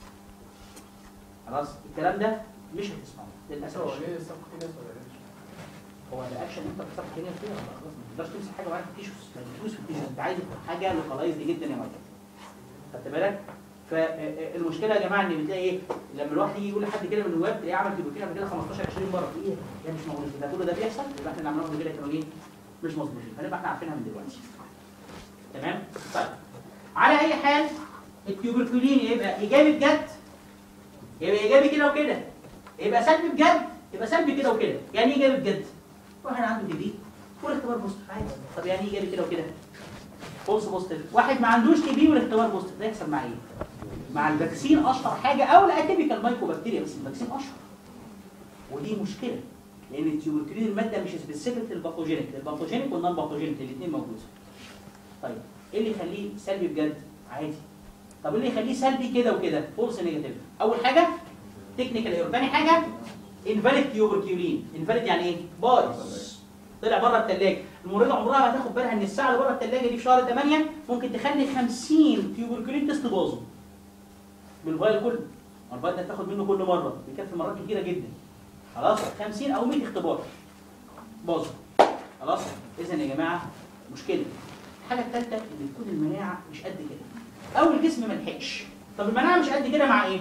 خلاص الكلام ده مش هتسمعه للاسف هو الشديد. ليه السبكوتينيوس ولا ليه؟ هو الاكشن انت بتصرف كده فيها خلاص ما تقدرش تمسك حاجه معاك في التيشوز ما تدوس في التيشوز انت عايز حاجه لوكالايزد جدا يا مايكل خدت بالك فالمشكله يا جماعه ان بتلاقي ايه لما الواحد يجي يقول لحد كده من النواب تلاقيه عمل تيبوكين قبل كده 15 20 مره في ايه ده مش موجود ده كل ده بيحصل يبقى احنا اللي عملناه قبل كده كانوا ايه مش مظبوطين فنبقى احنا عارفينها من دلوقتي تمام طيب على اي حال التيوبركلين يبقى ايجابي بجد يبقى ايجابي كده وكده يبقى سلبي بجد يبقى سلبي كده وكده يعني ايه ايجابي بجد واحد عنده تي بي والاختبار بوزيتيف عادي طب يعني ايه ايجابي كده وكده فولس بوزيتيف واحد ما عندوش تي بي والاختبار بوزيتيف ده يحصل مع ايه مع الفاكسين اشهر حاجه او الاتيبيكال مايكوبكتيريا بس الفاكسين اشهر ودي مشكله لان التيوبركلين الماده مش سبيسيفيك للباثوجينيك الباثوجينيك والنون باثوجينيك الاثنين موجودين طيب ايه اللي يخليه سلبي بجد عادي طب ايه اللي يخليه سلبي كده وكده فولس نيجاتيف اول حاجه تكنيكال ايرور ثاني حاجه انفاليد تيوبركيولين انفاليد يعني ايه بايظ طلع بره الثلاجه الممرضه عمرها ما هتاخد بالها ان الساعه اللي بره الثلاجه دي في شهر 8 ممكن تخلي 50 تيوبركيولين تيست باظوا بالفايل كله الفايل ده تاخد منه كل مره بيكفي مرات كتيره جدا خلاص 50 او 100 اختبار باظوا خلاص اذا يا جماعه مشكله الحاجه الثالثه ان تكون المناعه مش قد كده او الجسم ما لحقش طب المناعه مش قد كده مع ايه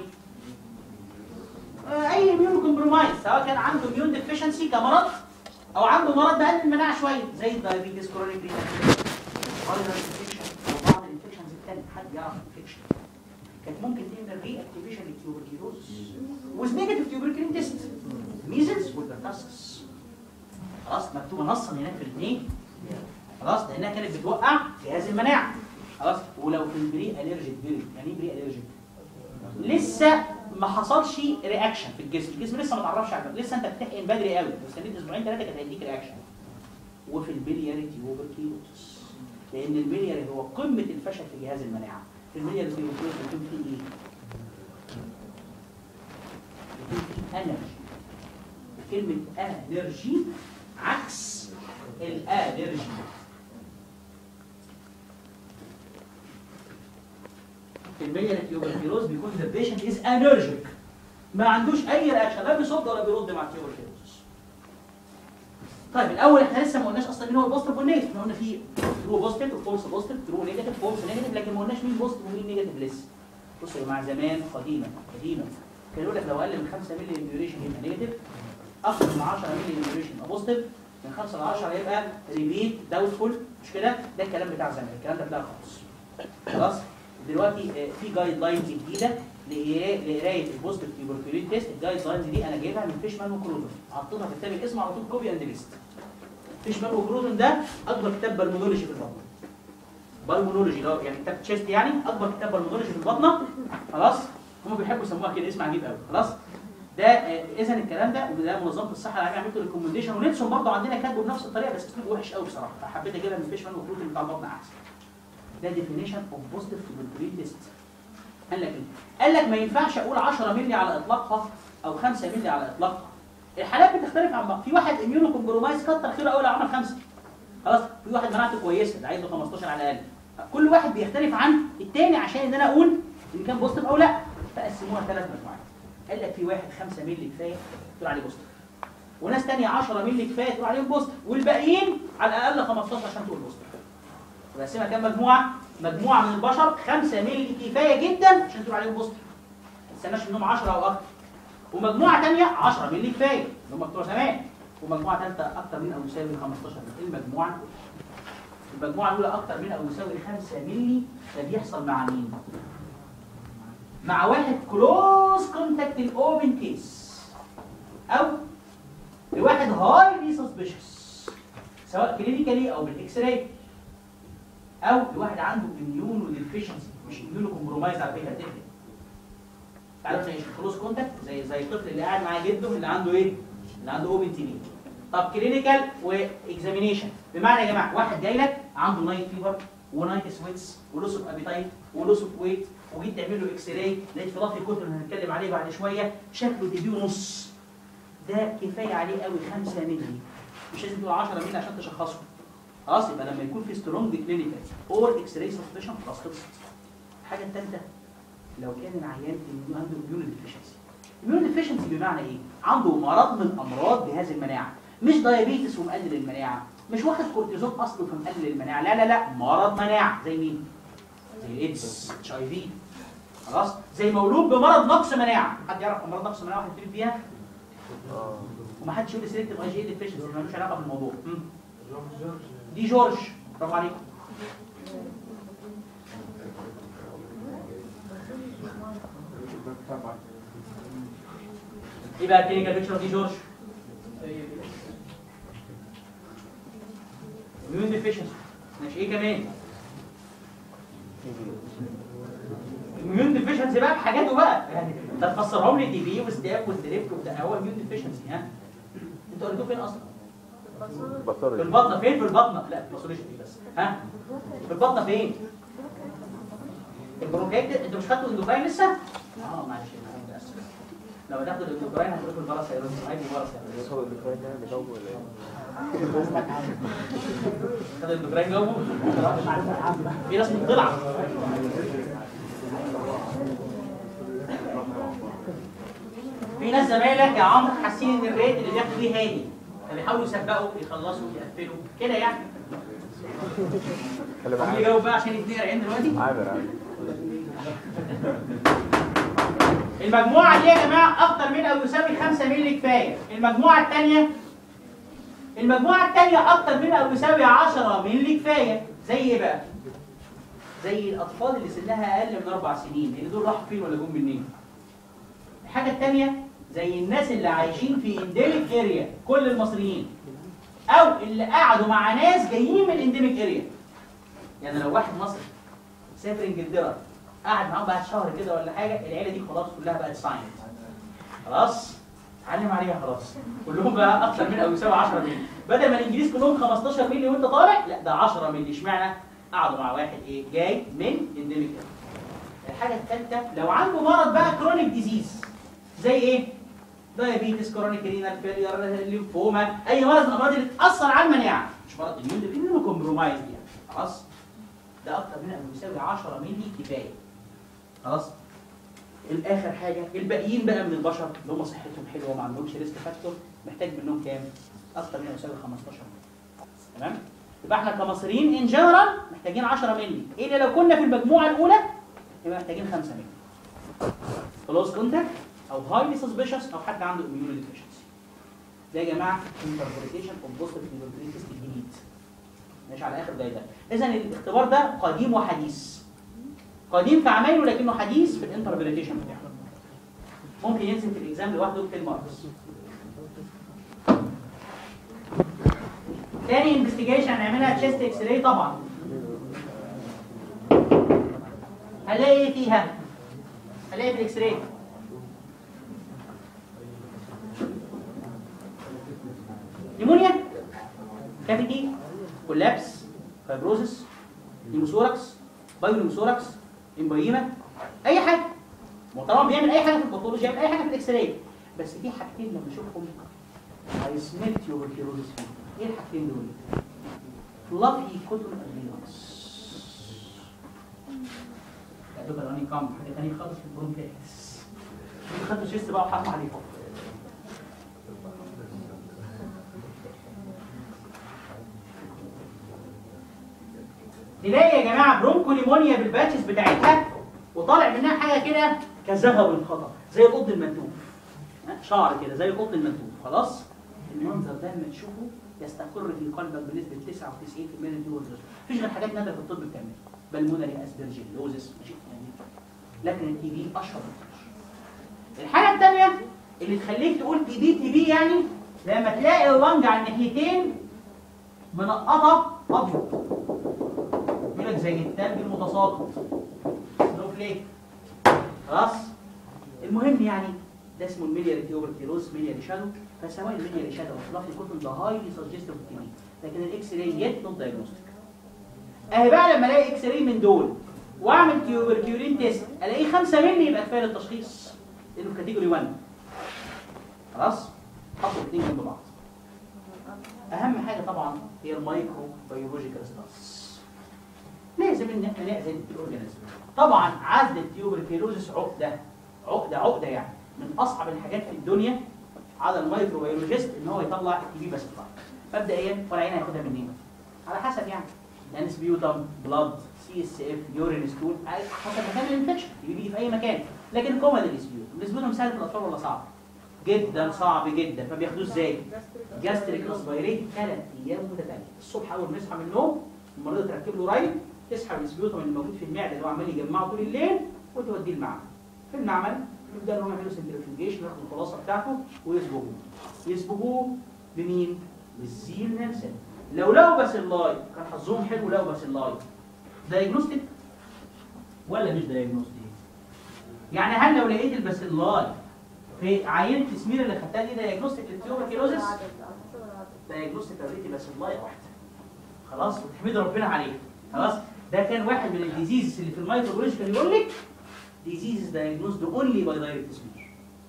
آه، اي اميون كومبرومايز سواء كان عنده اميون ديفيشنسي كمرض او عنده مرض بقلل المناعه شويه زي الدايابيتس كرونيك فايرال انفكشن او بعض الانفكشنز الثانيه حد يعرف انفكشن كانت ممكن تعمل ري اكتيفيشن للتيوبركيلوز ويز نيجاتيف تيوبركلين تيست ميزلز والبرتاسس خلاص مكتوبه نصا هناك في الاثنين خلاص لانها كانت بتوقع جهاز المناعه خلاص ولو في البري الرجيك بري يعني ايه بري الرجيك لسه ما حصلش رياكشن في الجسم الجسم لسه ما تعرفش على لسه انت بتحقن بدري قوي لو استنيت اسبوعين ثلاثه كانت هيديك رياكشن وفي البلياري تيوبركيلوز لان البلياري هو قمه الفشل في جهاز المناعه في البلياري تيوبركيلوز بيكون فيه ايه بيكون فيه انرجي كلمه انرجي عكس الالرجي في البلياري تيوبركيلوز بيكون the patient is allergic ما عندوش اي رياكشن لا بيصد ولا بيرد مع التيوبركيلوز طيب الاول احنا لسه ما قلناش اصلا مين هو البوزيتيف والنيجاتيف احنا قلنا في ترو بوزيتيف وفولس بوزيتيف ترو نيجاتيف فولس نيجاتيف لكن ما قلناش مين بوزيتيف ومين نيجاتيف لسه بصوا يا جماعه زمان قديما قديما كان يقول لك لو اقل من 5 مللي امبيوريشن يبقى نيجاتيف اكثر من 10 مللي امبيوريشن يبقى بوزيتيف من 5 ل 10 يبقى ريبيت داوتفول مش كده ده الكلام بتاع زمان الكلام ده بتاع خلاص خلاص دلوقتي آه، في جايد لاينز جديده لقرايه لقرايه البوزيتيف تيوبركلين تيست الجايد لاينز دي انا جايبها من فيشمان وكروزن حطيتها في كتاب الاسم على طول كوبي اند ليست فيشمان وكروزن ده اكبر كتاب بالمونولوجي في البطن بالمونولوجي ده يعني كتاب تشيست يعني اكبر كتاب بالمونولوجي في البطنه خلاص هم بيحبوا يسموها كده اسم عجيب قوي خلاص ده آه، اذا الكلام ده وده منظمه الصحه العالميه عملت ريكومنديشن ونيلسون برضه عندنا كاتبه بنفس الطريقه بس اسلوبه وحش قوي بصراحه فحبيت اجيبها من فيشمان وكروزن بتاع البطن احسن ده ديفينيشن اوف بوزيتيف تيوبركلين تيست قال لك ايه؟ قال لك ما ينفعش اقول 10 مللي على اطلاقها او 5 مللي على اطلاقها الحالات بتختلف عن بعض في واحد اميونو كومبرومايز كتر خيره قوي لو عمل 5 خلاص في واحد مناعته كويسه ده عايز له 15 على الاقل كل واحد بيختلف عن التاني عشان ان انا اقول ان كان بوزيتيف او لا فقسموها ثلاث مجموعات قال لك في واحد 5 مللي كفايه تقول عليه بوزيتيف وناس تانية 10 مللي كفايه تقول عليهم بوزيتيف والباقيين على الاقل 15 عشان تقول بوزيتيف وقسمها كام مجموعه؟ مجموعه من البشر 5 مللي كفايه جدا عشان تقول عليهم بوزيتيف ما تستناش منهم 10 او اكتر ومجموعه ثانيه 10 مللي كفايه اللي هم بتوع زمان ومجموعه ثالثه اكتر من او يساوي 15 مللي المجموعه الأولى. المجموعه الاولى اكتر من او يساوي 5 مللي ده بيحصل مع مين؟ مع واحد كلوز كونتاكت الاوبن كيس او لواحد هايلي سسبشس سواء كلينيكالي او بالاكس راي او لواحد عنده اميون ديفيشنسي مش اميون كومبرومايز على فكره تفرق تعالوا نعيش كلوز كونتاكت زي زي الطفل اللي قاعد مع جده اللي عنده ايه؟ اللي عنده اوبن تي بي طب كلينيكال واكزامينيشن بمعنى يا جماعه واحد جاي لك عنده نايت فيفر ونايت سويتس ولوس اوف ابيتايت ولوس اوف ويت وجيت تعمل له اكس راي لقيت في ضغط الكتل اللي هنتكلم عليه بعد شويه شكله تي بي ونص ده كفايه عليه قوي 5 مللي مش لازم تبقى 10 مللي عشان تشخصه خلاص يبقى لما يكون في سترونج كلينيكال اور اكس راي سسبشن خلاص خلصت الحاجه الثالثه لو كان العيان عنده اميون ديفيشنسي اميون ديفيشنسي بمعنى ايه عنده مرض من امراض جهاز المناعه مش دايابيتس ومقلل المناعه مش واخد كورتيزون اصله فمقلل المناعه لا لا لا مرض مناعه زي مين زي الايدز اتش اي في خلاص زي مولود بمرض نقص مناعه حد يعرف امراض نقص مناعه واحد يبتدي فيها ومحدش يقول سيلكتيف اي جي ديفيشنسي ملوش علاقه بالموضوع مم. دي جورج برافو عليكم ايه بقى الكلينيكال بيكتشر دي جورج اميون ديفيشنسي ماشي ايه كمان اميون ديفيشنسي بقى بحاجاته بقى يعني انت تفسرهم لي تي بي وستاب وستريبت وبتاع هو اميون ديفيشنسي ها انتوا قريتوه فين اصلا؟ في البطنه فين في البطنه لا باثولوجي دي بس ها في البطنه فين البرونكايت انتوا مش خدتوا اندوكراين لسه اه معلش انا متاسف لو هتاخدوا الاندوكراين هتروحوا الباراسايروز عادي باراسايروز خدوا الاندوكراين جوه في ناس مطلعه في ناس زمايلك يا عمرو حاسين ان الريت اللي بياخدوا بيه هادي فبيحاولوا يسبقوا يخلصوا يقفلوا كده يعني خلي مين بالك يجاوب بقى عشان يدينا عين دلوقتي عامر عامر المجموعة دي يا جماعة أكتر من أو يساوي 5 مللي كفاية المجموعة الثانية المجموعة الثانية أكتر من أو يساوي 10 مللي كفاية زي إيه بقى؟ زي الأطفال اللي سنها أقل من أربع سنين اللي دول راحوا فين ولا جم منين؟ الحاجة الثانية زي الناس اللي عايشين في انديميك اريا كل المصريين أو اللي قعدوا مع ناس جايين من الانديميك اريا يعني لو واحد مصري سافر انجلترا قعد معاهم بعد شهر كده ولا حاجه العيله دي خلاص كلها بقت ساينت خلاص اتعلم عليها خلاص كلهم بقى اكتر من او يساوي 10 مللي بدل ما الانجليز كلهم 15 مللي وانت طالع لا ده 10 مللي اشمعنى قعدوا مع واحد ايه جاي من انديميك الحاجه الثالثه لو عنده مرض بقى كرونيك ديزيز زي ايه دايابيتس كرونيك رينال فيلير ليمفوما اي مرض من الامراض اللي تاثر على المناعه مش مرض اميون ديفيشنسي كومبرومايز يعني خلاص ده اكتر من او يساوي 10 مللي كفايه خلاص الاخر حاجه الباقيين بقى من البشر اللي هم صحتهم حلوه وما عندهمش ريسك فاكتور محتاج منهم كام اكتر من او يساوي 15 مللي تمام يبقى احنا كمصريين ان جنرال محتاجين 10 مللي الا لو كنا في المجموعه الاولى يبقى محتاجين 5 مللي كلوز كونتاكت او هايلي سسبيشس او حد عنده اميونو ديفيشنسي ده يا جماعه انتربريتيشن اوف بوزيتيف نيوترينز الجديد ماشي على اخر دايره اذا الاختبار ده قديم وحديث قديم في عمايله لكنه حديث في الانتربريتيشن بتاعه ممكن ينزل في الاكزام لوحده في الماركس تاني انفستيجيشن هنعملها تشيست اكس راي طبعا هلاقي ايه فيها هلاقي في الاكس راي نيمونيا كافيتي كولابس فايبروزس نيموثوركس بايونيموثوركس امبريما اي حاجه ما هو طالما بيعمل اي حاجه في الباثولوجي يعمل اي حاجه في الاكس راي بس في حاجتين لما نشوفهم هيسمل تيوبركلوزس فيه ايه الحاجتين دول؟ فلافي كوتون ادرينوس ده بقى راني كام حاجه ثانيه خالص في البرونكيتس خدوا شيست بقى وحرام عليكم نلاقي يا جماعه برونكو نيمونيا بالباتشز بتاعتها وطالع منها حاجه كده كزغب الخطا زي القط المنتوف ها، شعر كده زي القط المنتوف خلاص المنظر ده لما تشوفه يستقر في قلبك بنسبه 99% من الدول مفيش غير حاجات نادره في الطب بتعمل بالمونري اسبرجيلوزس ماشي يعني لكن التي بي اشهر من الحاجه الثانيه اللي تخليك تقول تي بي تي بي يعني لما تلاقي اللنج على الناحيتين منقطه ابيض يقول لك زي التلج المتساقط سنوفليك خلاص المهم يعني ده اسمه الميلياري تيوبركلوز ميلياري شادو فسواء الميلياري شادو او فلافي كوتن ده هايلي سجستيف تي لكن الاكس راي يت نوت دايجنوستيك اهي بقى لما الاقي اكس راي من دول واعمل تيوبركيولين تيست الاقيه 5 مللي يبقى كفايه للتشخيص لانه كاتيجوري 1 خلاص حطوا الاثنين جنب بعض اهم حاجه طبعا هي المايكرو بيولوجيكال ستاتس لازم ان احنا نعزل الاورجانيزم طبعا عزل التيوبركيلوزس عقده عقده عقده يعني من اصعب الحاجات في الدنيا على المايكرو بيولوجيست ان هو يطلع التي بي بس طبعا مبدئيا ولا عين هياخدها منين على حسب يعني يعني سبيوتم بلاد سي اس اف يورين ستول حسب مكان الانفكشن يجي في اي مكان لكن كومن السبيوتم السبيوتم سهل في الاطفال ولا صعب جدا صعب جدا فبياخدوه ازاي جاستريك اسبيريت ثلاث ايام متتاليه الصبح اول ما يصحى من النوم المريض تركب له رايل تسحب السبيوتم اللي موجود في المعده اللي هو عمال يجمعه طول الليل وتوديه المعمل في المعمل يبدا انهم يعملوا سنترفيوجيشن ياخدوا الخلاصه بتاعته ويصبغوه يصبغوه بمين؟ بالزيل نفسه لو لقوا باسيلاي كان حظهم حلو لقوا باسيلاي دايجنوستيك ولا مش دايجنوستيك؟ يعني هل لو لقيت الباسيلاي في عينه التسمير اللي خدتها دي دايجنوستيك للتيوبركيلوزس دايجنوستيك لقيت باسيلاي واحده خلاص وتحمد ربنا عليه خلاص ده كان واحد من الديزيزز اللي في المايكروبيولوجيكال يقول لك diseases diagnosed only by direct smear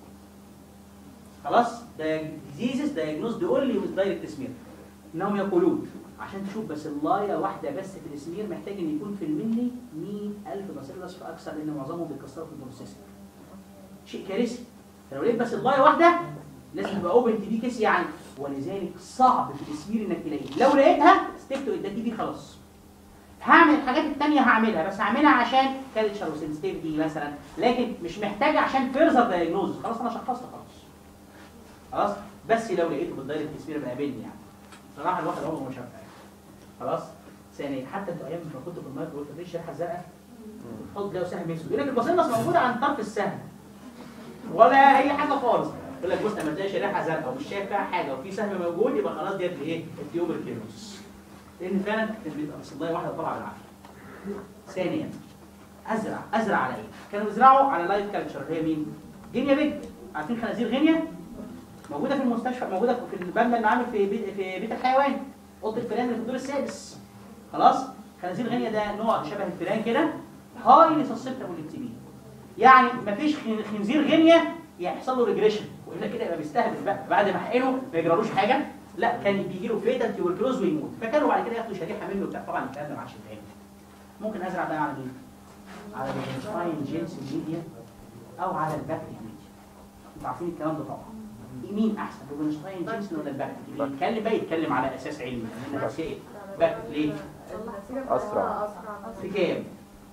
خلاص diseases diagnosed only with direct smear انهم يقولون عشان تشوف بس اللايه واحده بس في السمير محتاج ان يكون في الملي 100000 باسيلس فاكثر لان معظمهم بيتكسروا في البروسيس شيء كارثي فلو لقيت بس اللايه واحده لازم تبقى اوبن تي بي كيس يعني ولذلك صعب في السمير انك تلاقيه لو لقيتها ستيك تو ده تي بي خلاص هعمل الحاجات التانية هعملها بس هعملها عشان كالتشر وسنسيتيفيتي مثلا لكن مش محتاجة عشان فيرزر دايجنوز خلاص انا شخصت خلاص خلاص بس لو لقيته بالدايركت تسمير بقى قابلني يعني صراحة الواحد عمره ما شافها يعني. خلاص ثانيا حتى انتوا ايام ما كنتوا في المايكرو قلت في الشريحة الزرقاء تحط لو سهم اسود يقول لك البصيلة موجودة عند طرف السهم ولا اي حاجة خالص يقول لك بص لما تلاقي شريحة زرقاء ومش شايف فيها حاجة وفي سهم موجود يبقى خلاص ديت ايه التيوبر كيروس لان فعلا كان بيبقى صلايه واحده طالعه بالعافيه. ثانيا ازرع ازرع على ايه؟ كانوا بيزرعوا على لايف كالتشر هي مين؟ غينيا بيج عارفين خنازير غينيا؟ موجوده في المستشفى موجوده في المبنى المعامل في بيت في بيت الحيوان اوضه الفئران اللي في الدور السادس خلاص؟ خنازير غينيا ده نوع شبه الفئران كده هايلي سسبتبل للتي يعني مفيش خنزير غينيا يحصل له ريجريشن والا كده يبقى بيستهبل بقى بعد ما حقنه ما يجرالوش حاجه لا كان بيجي له فيتال تيوبركلوز ويموت فكانوا بعد كده ياخدوا شريحه منه بتاع طبعا الكلام ده ما عادش يتعمل ممكن ازرع بقى على مين؟ على الفاين جينس ميديا او على الباكتيك ميديا انتوا عارفين الكلام ده طبعا مين احسن الفاين جينس ولا الباكتيك اللي يتكلم بقى يتكلم على اساس علمي لان بس ايه باكتيك ليه؟ أسرع. في كام؟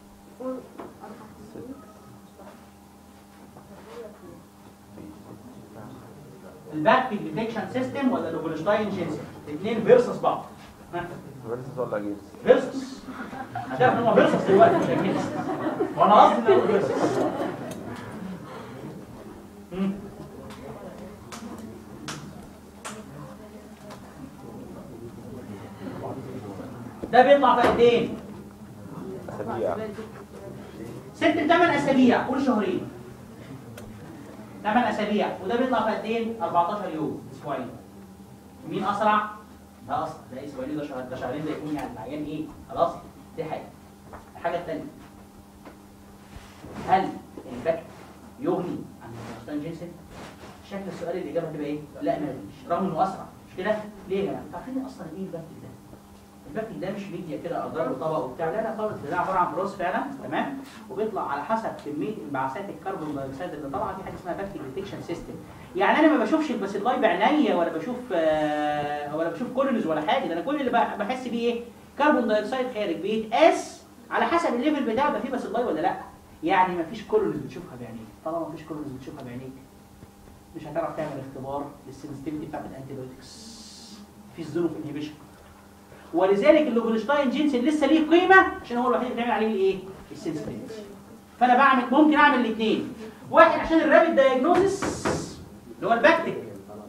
الباكتيك ديتكشن سيستم ولا الاوبلشتاين جينس الاثنين فيرسس بعض ها؟ فيرسس ولا جيمس؟ فيرسس هتعرف ان هو فيرسس دلوقتي مش هيجنس وانا قصدي ان هو فيرسس مم. ده بيطلع في قد ايه؟ أسابيع ست لثمان اسابيع كل شهرين ثمان اسابيع وده بيطلع في قد ايه؟ 14 يوم اسبوعين مين اسرع؟ ده اسرع ده اسبوعين ده شهر ده شهرين ده يكون يعني العيان ايه؟ خلاص دي حاجه الحاجه الثانيه هل البكت يغني عن البروستان جينسن؟ شكل السؤال الاجابه هتبقى ايه؟ لا ما فيش رغم انه اسرع مش كده؟ ليه يا جماعه؟ عارفين اصلا ايه البكت ده؟ الباكت ده مش ميديا كده اقدار وطبق وبتاع لا لا خالص ده عباره عن بروس فعلا تمام وبيطلع على حسب كميه انبعاثات الكربون دايوكسيد اللي طالعه في حاجه اسمها باكت ديتكشن سيستم يعني انا ما بشوفش الباسيلاي بعينيا ولا بشوف آه ولا بشوف كولونز ولا حاجه ده انا كل اللي بح- بحس بيه ايه كربون دايوكسيد خارج بيتقاس على حسب الليفل بتاعه ده فيه باسيلاي ولا لا يعني ما فيش كولونز بتشوفها بعينيك طالما ما فيش كولونز بتشوفها بعينيك مش هتعرف تعمل اختبار للسنسيتيفيتي بتاعت الانتيبيوتكس في الزونو انهبيشن ولذلك اللوبنشتاين جينس لسه ليه قيمه عشان هو الوحيد اللي بيعمل عليه الايه؟ السنسيتيفيتي فانا بعمل ممكن اعمل الاثنين واحد عشان الرابid دايجنوزس اللي هو الباكتيك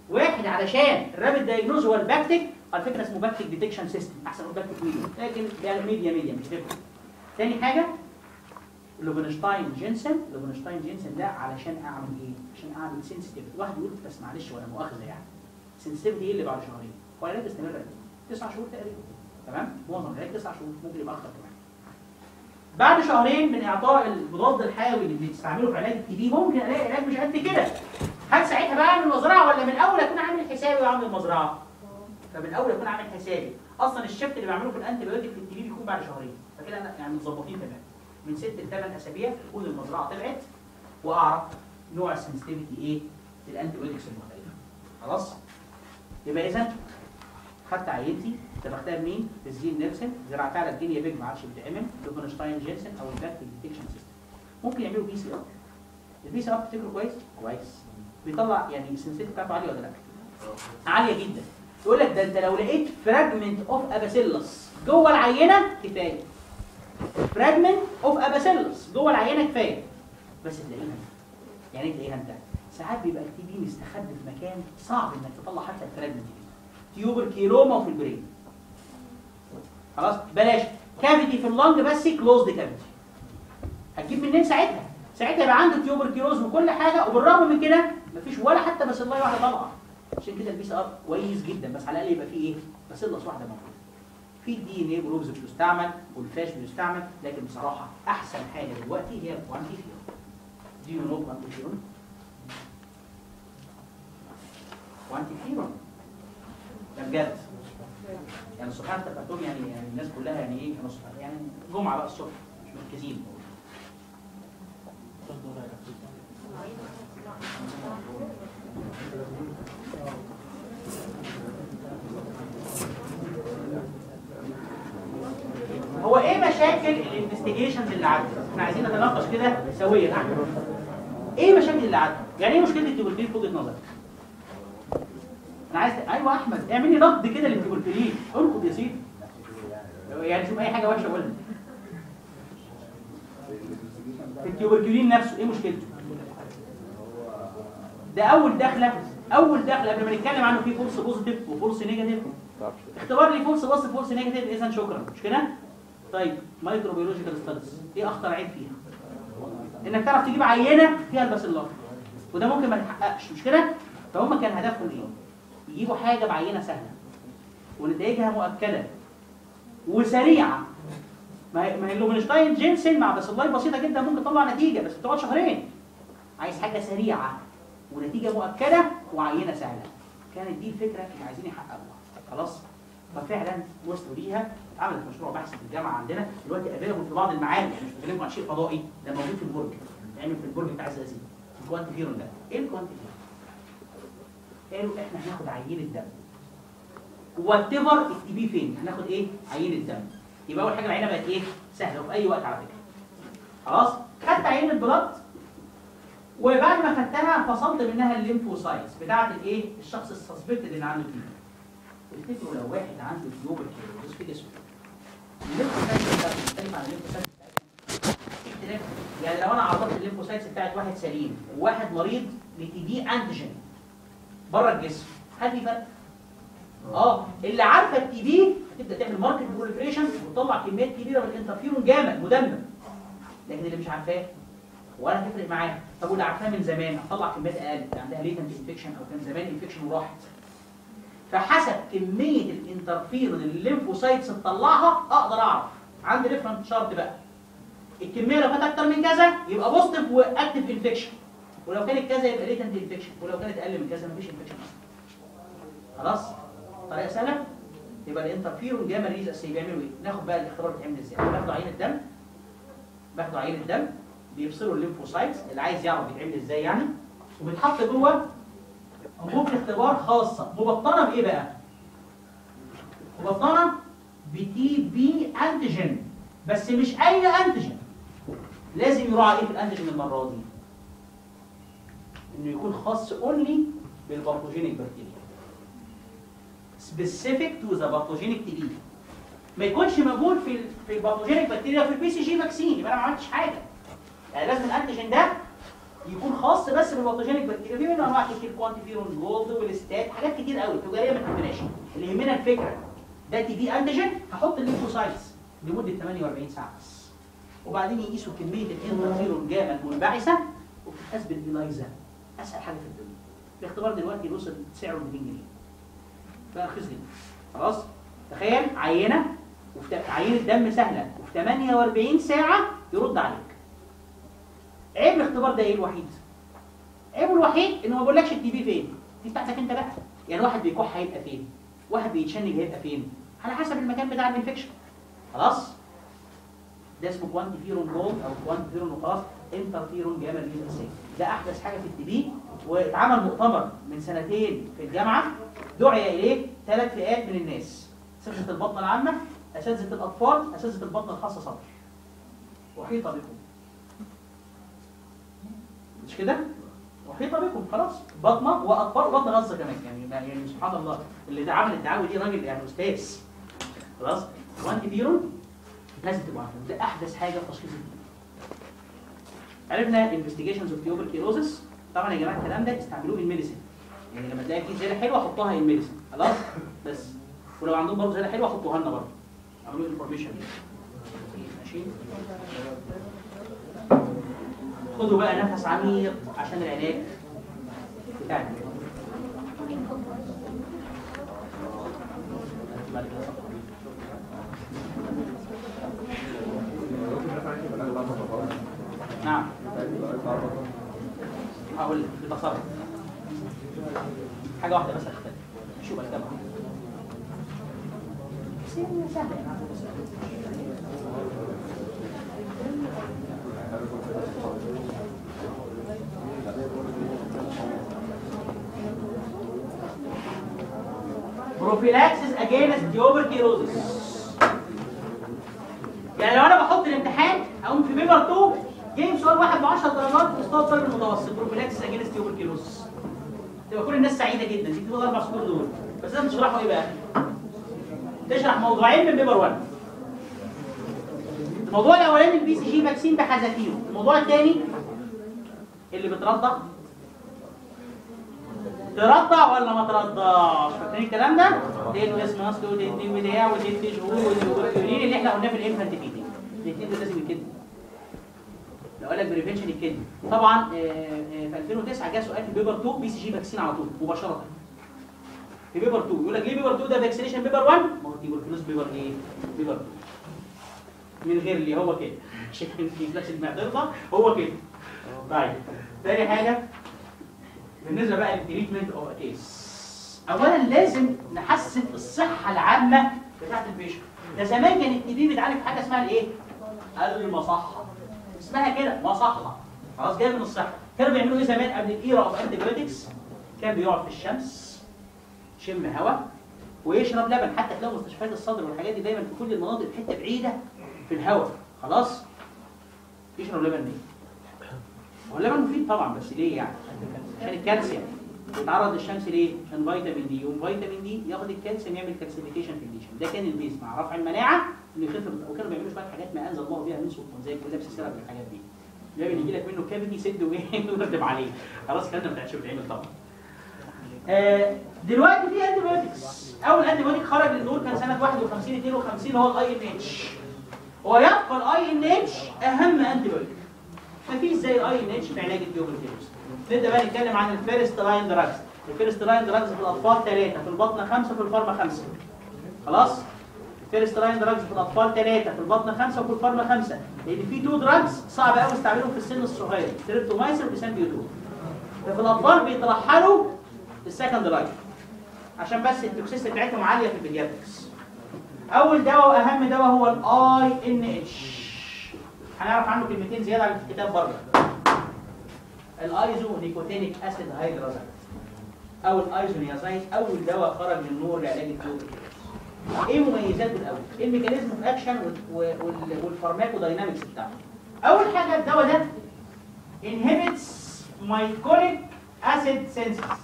واحد علشان الرابد دايجنوز هو الباكتيك على فكره اسمه باكتيك ديتكشن سيستم احسن من باكتيك ميديا لكن يعني ميديا ميديا مش تفرق تاني حاجه لوبنشتاين جينسن لوبنشتاين جينسن ده علشان اعمل ايه عشان اعمل سنسيتيف واحد يقول بس معلش ولا مؤاخذه يعني سنسيتيفيتي ايه اللي بعد شهرين هو العلاج بيستمر قد ايه تسع شهور تقريبا تمام معظم العلاج تسع شهور ممكن يبقى اكتر كمان بعد شهرين من اعطاء المضاد الحيوي اللي بتستعمله في علاج التي بي ممكن الاقي علاج مش قد كده هل ساعتها بقى اعمل مزرعه ولا من الاول اكون عامل حسابي واعمل مزرعه فمن الاول اكون عامل حسابي اصلا الشفت اللي بعمله في الانتي بايوتيك في التي بي بيكون بعد شهرين فكده انا يعني مظبطين تمام من ست لثمان اسابيع تكون المزرعه طلعت واعرف نوع السنسيتيفيتي ايه للانتي بايوتكس المختلفه خلاص يبقى اذا خدت عينتي طبختها بمين؟ بالزين نيلسون زرعتها على الجينيا بيج ما عادش بتتعمل لوبنشتاين جينسن او الباكتيك ديتكشن سيستم ممكن يعملوا بي سي ار البي سي ار تفتكروا كويس؟ كويس بيطلع يعني السنسيتيفيتي بتاعته عاليه ولا لا؟ عاليه جدا يقول لك ده انت لو لقيت فراجمنت اوف اباسيلس جوه العينه كفايه فراجمنت اوف اباسيلس جوه العينه كفايه بس تلاقيها انت يعني ايه تلاقيها انت ساعات بيبقى التي بي مستخبي في مكان صعب انك تطلع حتى الفراجمنت دي تيوبر كيلوما وفي البرين خلاص بلاش كافيتي في اللنج بس كلوزد كافيتي هتجيب منين ساعتها ساعتها يبقى عنده تيوبر كيلوز وكل حاجه وبالرغم من كده مفيش ولا حتى باسيلاي واحده طالعه عشان كده البي سي ار كويس جدا بس على الاقل يبقى فيه ايه باسيلس واحده موجوده في الدي ان اي بروبز بتستعمل والفلاش بيستعمل لكن بصراحه احسن حاجه دلوقتي هي الكوانتيفيون دي يو نو كوانتيفيون كوانتيفيون ده بجد يعني الصبحان تبعتهم يعني, يعني الناس كلها يعني ايه كانوا صبح يعني جمعه بقى الصبح مش مركزين هو ايه مشاكل الانفستيجيشنز اللي عندنا؟ احنا عايزين نتناقش كده سويا عنها. ايه مشاكل اللي عندنا؟ يعني ايه مشكله التيوبركلين في وجهه نظرك؟ انا عايز ايوه احمد اعمل لي نقد كده للتيوبركلين اركض يا سيدي يعني شوف اي حاجه وحشه قولها التيوبركلين نفسه ايه مشكلته؟ ده اول دخله اول دخله قبل ما نتكلم عنه في فولس بوزيتيف وفولس نيجاتيف تعرفش اختبار لي فولس بوزيتيف فولس نيجاتيف اذا شكرا مش كده؟ طيب مايكروبيولوجيكال ستاديز ايه اخطر عيب فيها؟ انك تعرف تجيب عينه فيها الباسيلار وده ممكن ما يتحققش مش كده؟ فهم كان هدفهم ايه؟ يجيبوا حاجه بعينه سهله ونتائجها مؤكده وسريعه ما هي ما هي اللوبنشتاين جينسن مع باسيلاي بسيطه جدا ممكن تطلع نتيجه بس بتقعد شهرين عايز حاجه سريعه ونتيجه مؤكده وعينه سهله كانت دي الفكره اللي عايزين يحققوها خلاص ففعلا وصلوا ليها اتعملت مشروع بحث في الجامعه عندنا دلوقتي افيلبل في بعض المعامل يعني مش بكلمكم عن شيء فضائي ده موجود في البرج بيتعمل في البرج بتاع الزقازيق الكوانتيفيرون ده ايه الكوانتيفيرون؟ قالوا احنا هناخد عينه دم وات ايفر التي بي فين هناخد ايه عينه دم يبقى اول حاجه العينه بقت ايه سهله وفي اي وقت على فكره خلاص خدت عينه بلاد وبعد ما خدتها فصلت منها الليمفوسايتس بتاعه الايه الشخص السسبكتد اللي عنده تي بي تفتكروا لو واحد عنده تيوبر كيلوز في جسمه الليمفوسايتس بتاعته مختلفه عن الليمفوسايتس بتاعتنا اختلاف يعني لو انا عرضت الليمفوسايتس بتاعت واحد سليم وواحد مريض لتي بي انتيجين بره الجسم هل في فرق؟ اه اللي عارفه التي بي هتبدا تعمل ماركت بروليفريشن وتطلع كميات كبيره من الانترفيرون جامد مدمر لكن اللي مش عارفاه ولا هتفرق معاه طب واللي عارفاه من زمان هتطلع كميات اقل كان عندها ليتنت انفكشن او كان زمان انفكشن وراحت فحسب كميه الانترفيرون اللي الليمفوسايتس تطلعها اقدر اعرف عندي ريفرنت شارت بقى الكميه لو كانت اكتر من كذا يبقى بوزيتيف واكتف انفكشن ولو كانت كذا يبقى ليتنت انفكشن ولو كانت اقل من كذا مفيش انفكشن اصلا خلاص طريقه سهله يبقى الانترفيرون جاما ريز اسي بيعملوا ايه ناخد بقى الاختبار بيتعمل ازاي باخدوا عينه دم باخدوا عينه دم بيفصلوا الليمفوسايتس اللي عايز يعرف بيتعمل ازاي يعني وبيتحط جوه انبوبه اختبار خاصه مبطنه بايه بقى مبطنه بتي بي انتيجين بس مش اي انتيجين لازم يراعى ايه في الانتيجين المره دي انه يكون خاص اونلي بالباثوجينيك بكتيريا specific to the pathogenic TB ما يكونش موجود في ال في الباثوجينيك بكتيريا في البي سي جي فاكسين يبقى انا ما عملتش حاجه يعني لازم الانتيجين ده يكون خاص بس بالباثوجينيك بكتيريا في منه انواع كتير كوانتيفيرون جولد والستات حاجات كتير قوي تجاريه ما تهمناش اللي يهمنا الفكره ده تي بي انتيجين هحط الليمفوسايتس لمده 48 ساعه بس وبعدين يقيسوا كميه الانترفيرون جاما المنبعثه وبتتقاس بالإلايزا اسهل حاجه في الدنيا الاختبار دلوقتي وصل سعره 200 جنيه بقى رخيص جدا خلاص تخيل عينه وفي عينه دم سهله وفي 48 ساعه يرد عليك عيب الاختبار ده ايه الوحيد عيبه الوحيد انه ما بيقولكش التي بي فين دي بتاعتك انت بقى يعني واحد بيكح هيبقى فين واحد بيتشنج هيبقى فين على حسب المكان بتاع الانفكشن خلاص ده اسمه كوانتيفيرون جولد او كوانتيفيرون وخلاص انترفيرون جاما ليزر ده احدث حاجه في التي بي واتعمل مؤتمر من سنتين في الجامعه دعي اليه ثلاث فئات من الناس اساتذه البطنه العامه اساتذه الاطفال اساتذه البطنه الخاصه صدر وحيطه بكم مش كده وحيطه بكم خلاص بطنه واطفال وبطنه غصه كمان يعني ما- يعني سبحان الله اللي ده عمل الدعاوي دي راجل يعني استاذ خلاص وانتي بيرون لازم تبقوا عارفين ده احدث حاجه في تشخيص الدين عرفنا انفستيجيشنز اوف تيوبركيلوزس طبعا يا جماعه الكلام ده استعملوه ان ميديسن يعني لما تلاقي في زياده حلوه حطها ان ميديسن خلاص بس ولو عندهم برضه زياده حلوه حطوها لنا برضه اعملوا انفورميشن ماشي خدوا بقى نفس عميق عشان العلاج بتاعنا نعم هقول لك بتصرف حاجه واحده بس هختلف شوف الكلام سهله يعني بروفيلاكسس اجينست تيوبركيلوزس يعني لو انا بحط الامتحان اقوم في بيبر 2 جايب سؤال واحد ب 10 درجات في مستوى الطالب المتوسط بروفيلاكسس اجينست تيوبركيلوزس تبقى كل الناس سعيده جدا دي تبقى الاربع سطور دول بس لازم تشرحوا ايه بقى؟ تشرح موضوعين من بيبر 1 الموضوع الاولاني البي سي جي فاكسين بحذافيره الموضوع الثاني اللي بترضع ترضع ولا ما ترضعش فاكرين الكلام ده؟ دين واسم اصل ودين وديا ودين شهور واليورين اللي احنا قلناه في الانفانت فيدنج الاثنين دول لازم يتكتبوا لو قال لك بريفنشن يتكتب طبعا آه، آه، في 2009 جه سؤال في بيبر 2 بي سي جي فاكسين على طول مباشره في بيبر 2 يقول لك ليه بيبر 2 ده فاكسينيشن بيبر 1 ما هو تيبركلوز بيبر ايه؟ بيبر 2 من غير اللي هو كده عشان في نفس المعترضه هو كده طيب تاني حاجه بالنسبه بقى للتريتمنت اوف كيس اولا لازم نحسن الصحه العامه بتاعت البيشنت ده زمان كان التي بي بيتعالج في حاجه اسمها الايه المصحه اسمها كده مصحه خلاص جايه من الصحه كانوا بيعملوا ايه زمان قبل الايرا اوف انتيبيوتكس كان بيقعد في الشمس يشم هواء ويشرب لبن حتى تلاقوا مستشفيات الصدر والحاجات دي دايما في كل المناطق في حته بعيده في الهواء خلاص يشرب لبن ليه؟ هو اللبن مفيد طبعا بس ليه يعني؟ عشان الكالسيوم يتعرض للشمس ليه؟ عشان فيتامين دي يوم فيتامين دي ياخد الكالسيوم يعمل كالسيفيكيشن في الليشن ده كان البيس مع رفع المناعه انه يخف وكانوا بيعملوا شويه حاجات ما انزل الله بها من سلطان زي كلابس السبب من الحاجات دي ده يجي لك منه كافيتي سد وايه ويردم عليه خلاص الكلام ده ما بتاعش بيتعمل طبعا آه، دلوقتي في انتي بايوتكس اول انتي بايوتيك خرج للنور كان سنه 51 52 هو الاي ان اتش ويبقى الاي ان اتش اهم انتي بايوتيك مفيش زي الاي ان اتش في علاج التيوبركلوز نبدا بقى نتكلم عن الفيرست لاين دراجز الفيرست لاين دراجز في الاطفال ثلاثه في البطن خمسه في الفارما خمسه خلاص الفيرست لاين دراجز في الاطفال ثلاثه في البطن خمسه وفي الفارما خمسه لان في تو دراجز صعب قوي استعملهم في السن الصغير تريبتومايسين وبيسامبيوتول ففي الاطفال بيترحلوا السكند لاين عشان بس التوكسيستي بتاعتهم عاليه في البيدياتريكس اول دواء واهم دواء هو الاي ان اتش هنعرف عنه كلمتين زياده على الكتاب بره الايزو نيكوتينيك اسيد هيدرازايد او الايزونيازايد اول دواء خرج من النور لعلاج التيوبركلوز ايه مميزاته الاول ايه الميكانيزم اوف اكشن والفارماكو داينامكس بتاعته اول حاجه الدواء ده inhibits mycolic acid synthesis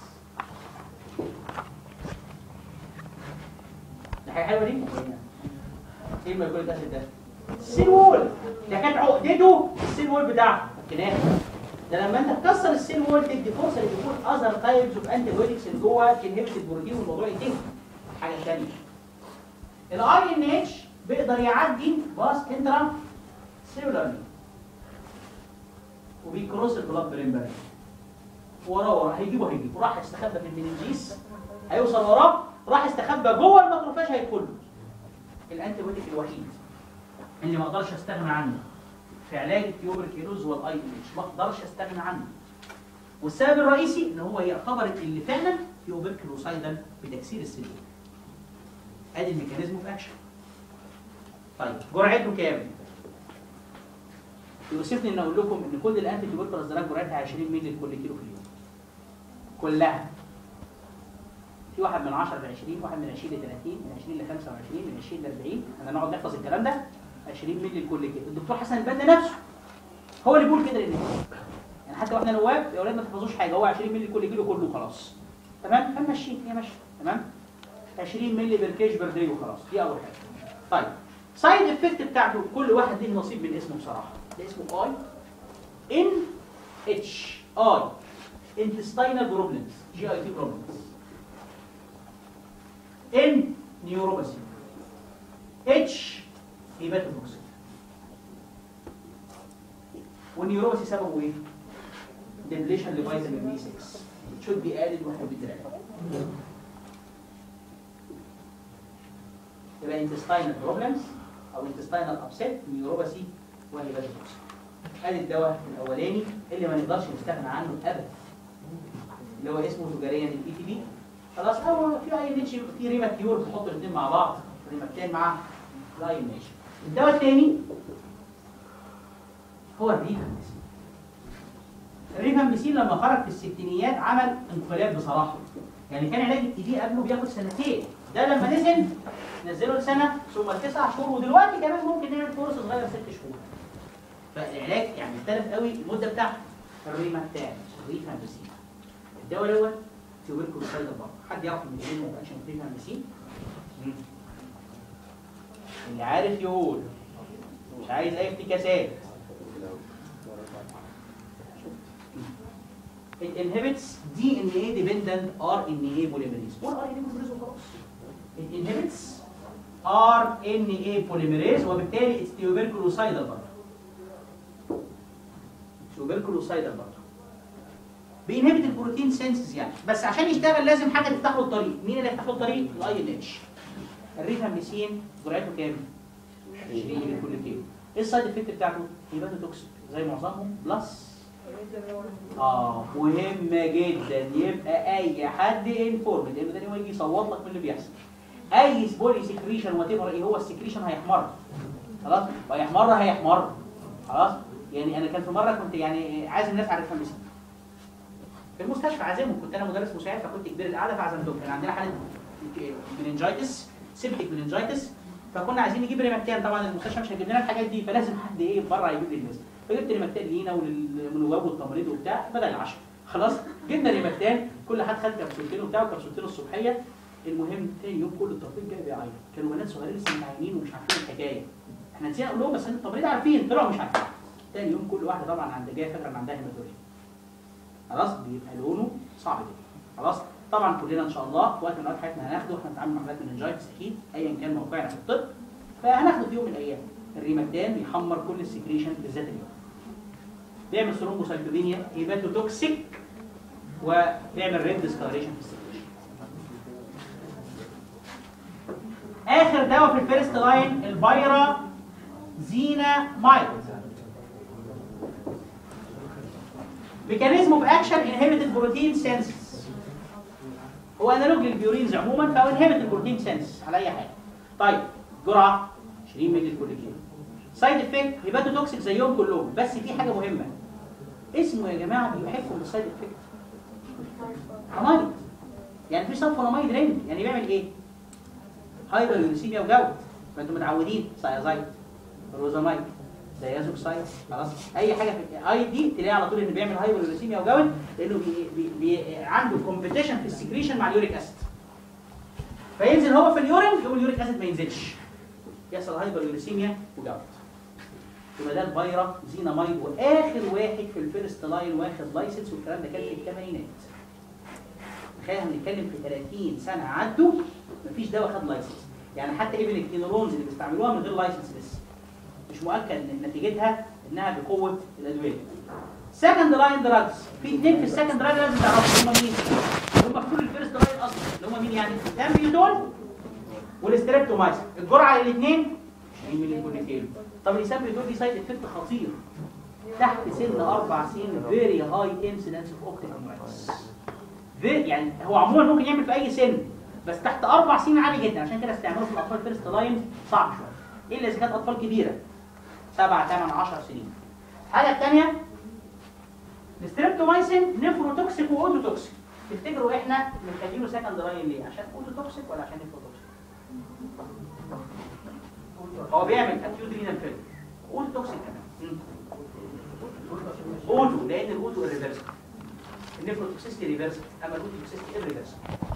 دي حاجه حلوه دي ايه الميكوليك اسيد ده السيل وول ده كانت عقدته السيل وول بتاعه فكناه ده لما انت تكسر السيل وول تدي فرصه لدخول اذر تايبز اوف انتي بايوتكس اللي جوه تنهبت البروتين والموضوع ينتهي حاجه ثانيه الاي ان اتش بيقدر يعدي باس انترا سيلولارلي وبيكروس البلاد برين بارير وراه وراه هيجيبه هيجيبه راح يستخبى في المننجيس هيوصل وراه راح يستخبى جوه الماكروفاج هيدخل الانتي بايوتيك الوحيد اللي ما اقدرش استغنى عنه في علاج التيوبركيلوز والاي ام اتش ما اقدرش استغنى عنه والسبب الرئيسي ان هو يعتبر اللي فعلا تيوبركلوسايدال بتكسير السلول ادي الميكانيزم اوف اكشن طيب جرعته كام يوسفني ان اقول لكم ان كل الانتي تيوبركلوز دراج جرعتها 20 مللي لكل كيلو في اليوم كلها في واحد من 10 ل 20 واحد من 20 ل 30 من 20 ل 25 من 20 ل 40 احنا نقعد نحفظ الكلام ده 20 مللي لكل كيلو الدكتور حسن البنا نفسه هو اللي بيقول كده للناس يعني حتى واحنا نواب يا اولاد ما تحفظوش حاجه هو 20 مللي لكل كيلو كله خلاص تمام فمشي هي ماشيه تمام 20 مللي بالكيج بير داي وخلاص دي اول حاجه طيب سايد افكت بتاعته كل واحد ليه نصيب من اسمه بصراحه ده اسمه اي ان اتش اي intestinal problems جي اي تي problems ان نيوروباثي اتش هيباتوتوكسين والنيوروباثي سببه ايه؟ ديبليشن لفيتامين بي 6 should be added واحد بتراك يبقى intestinal problems او intestinal upset نيوروباثي وهيباتوتوكسين ادي الدواء الاولاني اللي ما نقدرش نستغنى عنه ابدا اللي هو اسمه تجاريا الاي تي بي خلاص هو في اي نيتش في ريما كيور بتحط الاثنين مع بعض ريماتين مع لاين نيتش الدواء الثاني هو الريفامبسين الريفامبسين لما خرج في الستينيات عمل انقلاب بصراحه يعني كان علاج التي بي قبله بياخد سنتين ده لما نزل نزله لسنه ثم لتسع شهور ودلوقتي كمان ممكن نعمل كورس صغير ست شهور فالعلاج يعني اختلف قوي المده بتاعته الريماتان الريفامبسين الدواء دوت تيوبركل سايد برضه حد يعرف الميكانيزم اوف اكشن الريفامبسين اللي عارف يقول مش عايز اي افتكاسات It inhibits DNA dependent RNA polymerase. قول RNA polymerase وخلاص. It inhibits RNA polymerase وبالتالي it's tuberculocidal برضه. tuberculocidal برضه. بينهبت البروتين سينسز يعني بس عشان يشتغل لازم حاجه تفتح له الطريق مين اللي يفتح له الطريق الاي ان اتش الريفامبسين جرعته كام 20 من كل كيلو ايه السايد افكت بتاعته هيباتوتوكسيك زي معظمهم بلس اه مهمه جدا يبقى اي حد انفورمد لان ده هو يجي يصوت لك من اللي بيحصل اي سبولي سكريشن وات ايه هو السكريشن هيحمر خلاص وهيحمر هيحمر خلاص يعني انا كان في مره كنت يعني عازم الناس على الريفامبسين في المستشفى عازمهم كنت انا مدرس مساعد فكنت كبير القعده فعزمتهم كان عندنا حاله مننجايتس سيبتك مننجايتس فكنا عايزين نجيب ريماتان طبعا المستشفى مش هيجيب لنا الحاجات دي فلازم حد ايه بره يجيب للناس فجبت ريماتان لينا وللنواب والتمريض وبتاع بدل العشاء خلاص جبنا ريماتان كل حد خد كبسولتين وبتاع وكبسولتين الصبحيه المهم تاني يوم كل التمريض جاي بيعيط كانوا بنات صغيرين لسه متعينين ومش عارفين الحكايه احنا نسينا نقول لهم بس انتوا التمريض عارفين طلعوا مش عارفين تاني يوم كل واحده طبعا عند جايه فاكره ان عندها هيماتوريا خلاص بيبقى لونه صعب جدا خلاص طبعا كلنا ان شاء الله في وقت من اوقات حياتنا هناخده احنا بنتعامل مع حالات مننجايتس اكيد ايا كان موقعنا في الطب فهناخده في يوم من الايام الريماتان بيحمر كل السكريشن بالذات اليوم بيعمل ثرومبوسايتوبينيا هيباتوتوكسيك وبيعمل ريد ديسكاريشن في السكريشن اخر دواء في الفيرست لاين البايرا زينا مايد ميكانيزم اوف اكشن انهبيتد بروتين سينسز هو انالوج للبيورينز عموما فهو انهبت البروتين سينس على اي حاجه طيب جرعه 20 مللي كل كيلو سايد افكت هيباتوتوكسيك زيهم كلهم بس في حاجه مهمه اسمه يا جماعه بيحكم بالسايد افكت فوناميد يعني في صف فوناميد رينج يعني بيعمل ايه هايبرليسيميا وجود فانتم متعودين سايازايد روزامايد دايازوكسايد خلاص اي حاجه في اي دي تلاقي على طول انه بيعمل هايبرليسيميا وجود لانه بي بي بي عنده كومبيتيشن في السكريشن مع اليوريك اسيد فينزل هو في اليورين يقوم اليوريك اسيد ما ينزلش يحصل هايبرليسيميا وجود يبقى ده الفيرا زيناميد واخر واحد في الفيرست لاين واخد لايسنس والكلام ده كان في الثمانينات تخيل هنتكلم في 30 سنه عدوا مفيش دواء خد لايسنس يعني حتى ابن الكينولونز اللي بيستعملوها من غير لايسنس لسه مش مؤكد ان نتيجتها انها بقوه الادويه سكند لاين دراجز في اثنين في السكند لاين لازم تعرفوا هم مين هم في كل الفيرست لاين اصلا اللي هم مين يعني الامبيوتول والستريبتومايسين الجرعه للاثنين 20 مللي كونيكيل طب الاسامبيوتول دي سايد افكت خطير تحت سن اربع سنين فيري هاي انسيدنس اوف اوبتيك نيورايتس يعني هو عموما ممكن يعمل في اي سن بس تحت اربع سنين عالي جدا عشان كده استعماله في الاطفال فيرست لاين صعب شويه الا اذا كانت اطفال كبيره سبعة 8 10 سنين الحاجه الثانيه الستريبتومايسين نيفروتوكسيك واوتوتوكسيك تفتكروا احنا مخلينه سكند لاين ليه عشان اوتوتوكسيك ولا عشان نيفروتوكسيك هو بيعمل اكيوت رينال فيل اوتوتوكسيك كمان اوتو لان الاوتو ريفرسبل النيفروتوكسيستي ريفرسبل اما الاوتوتوكسيستي ريفرسبل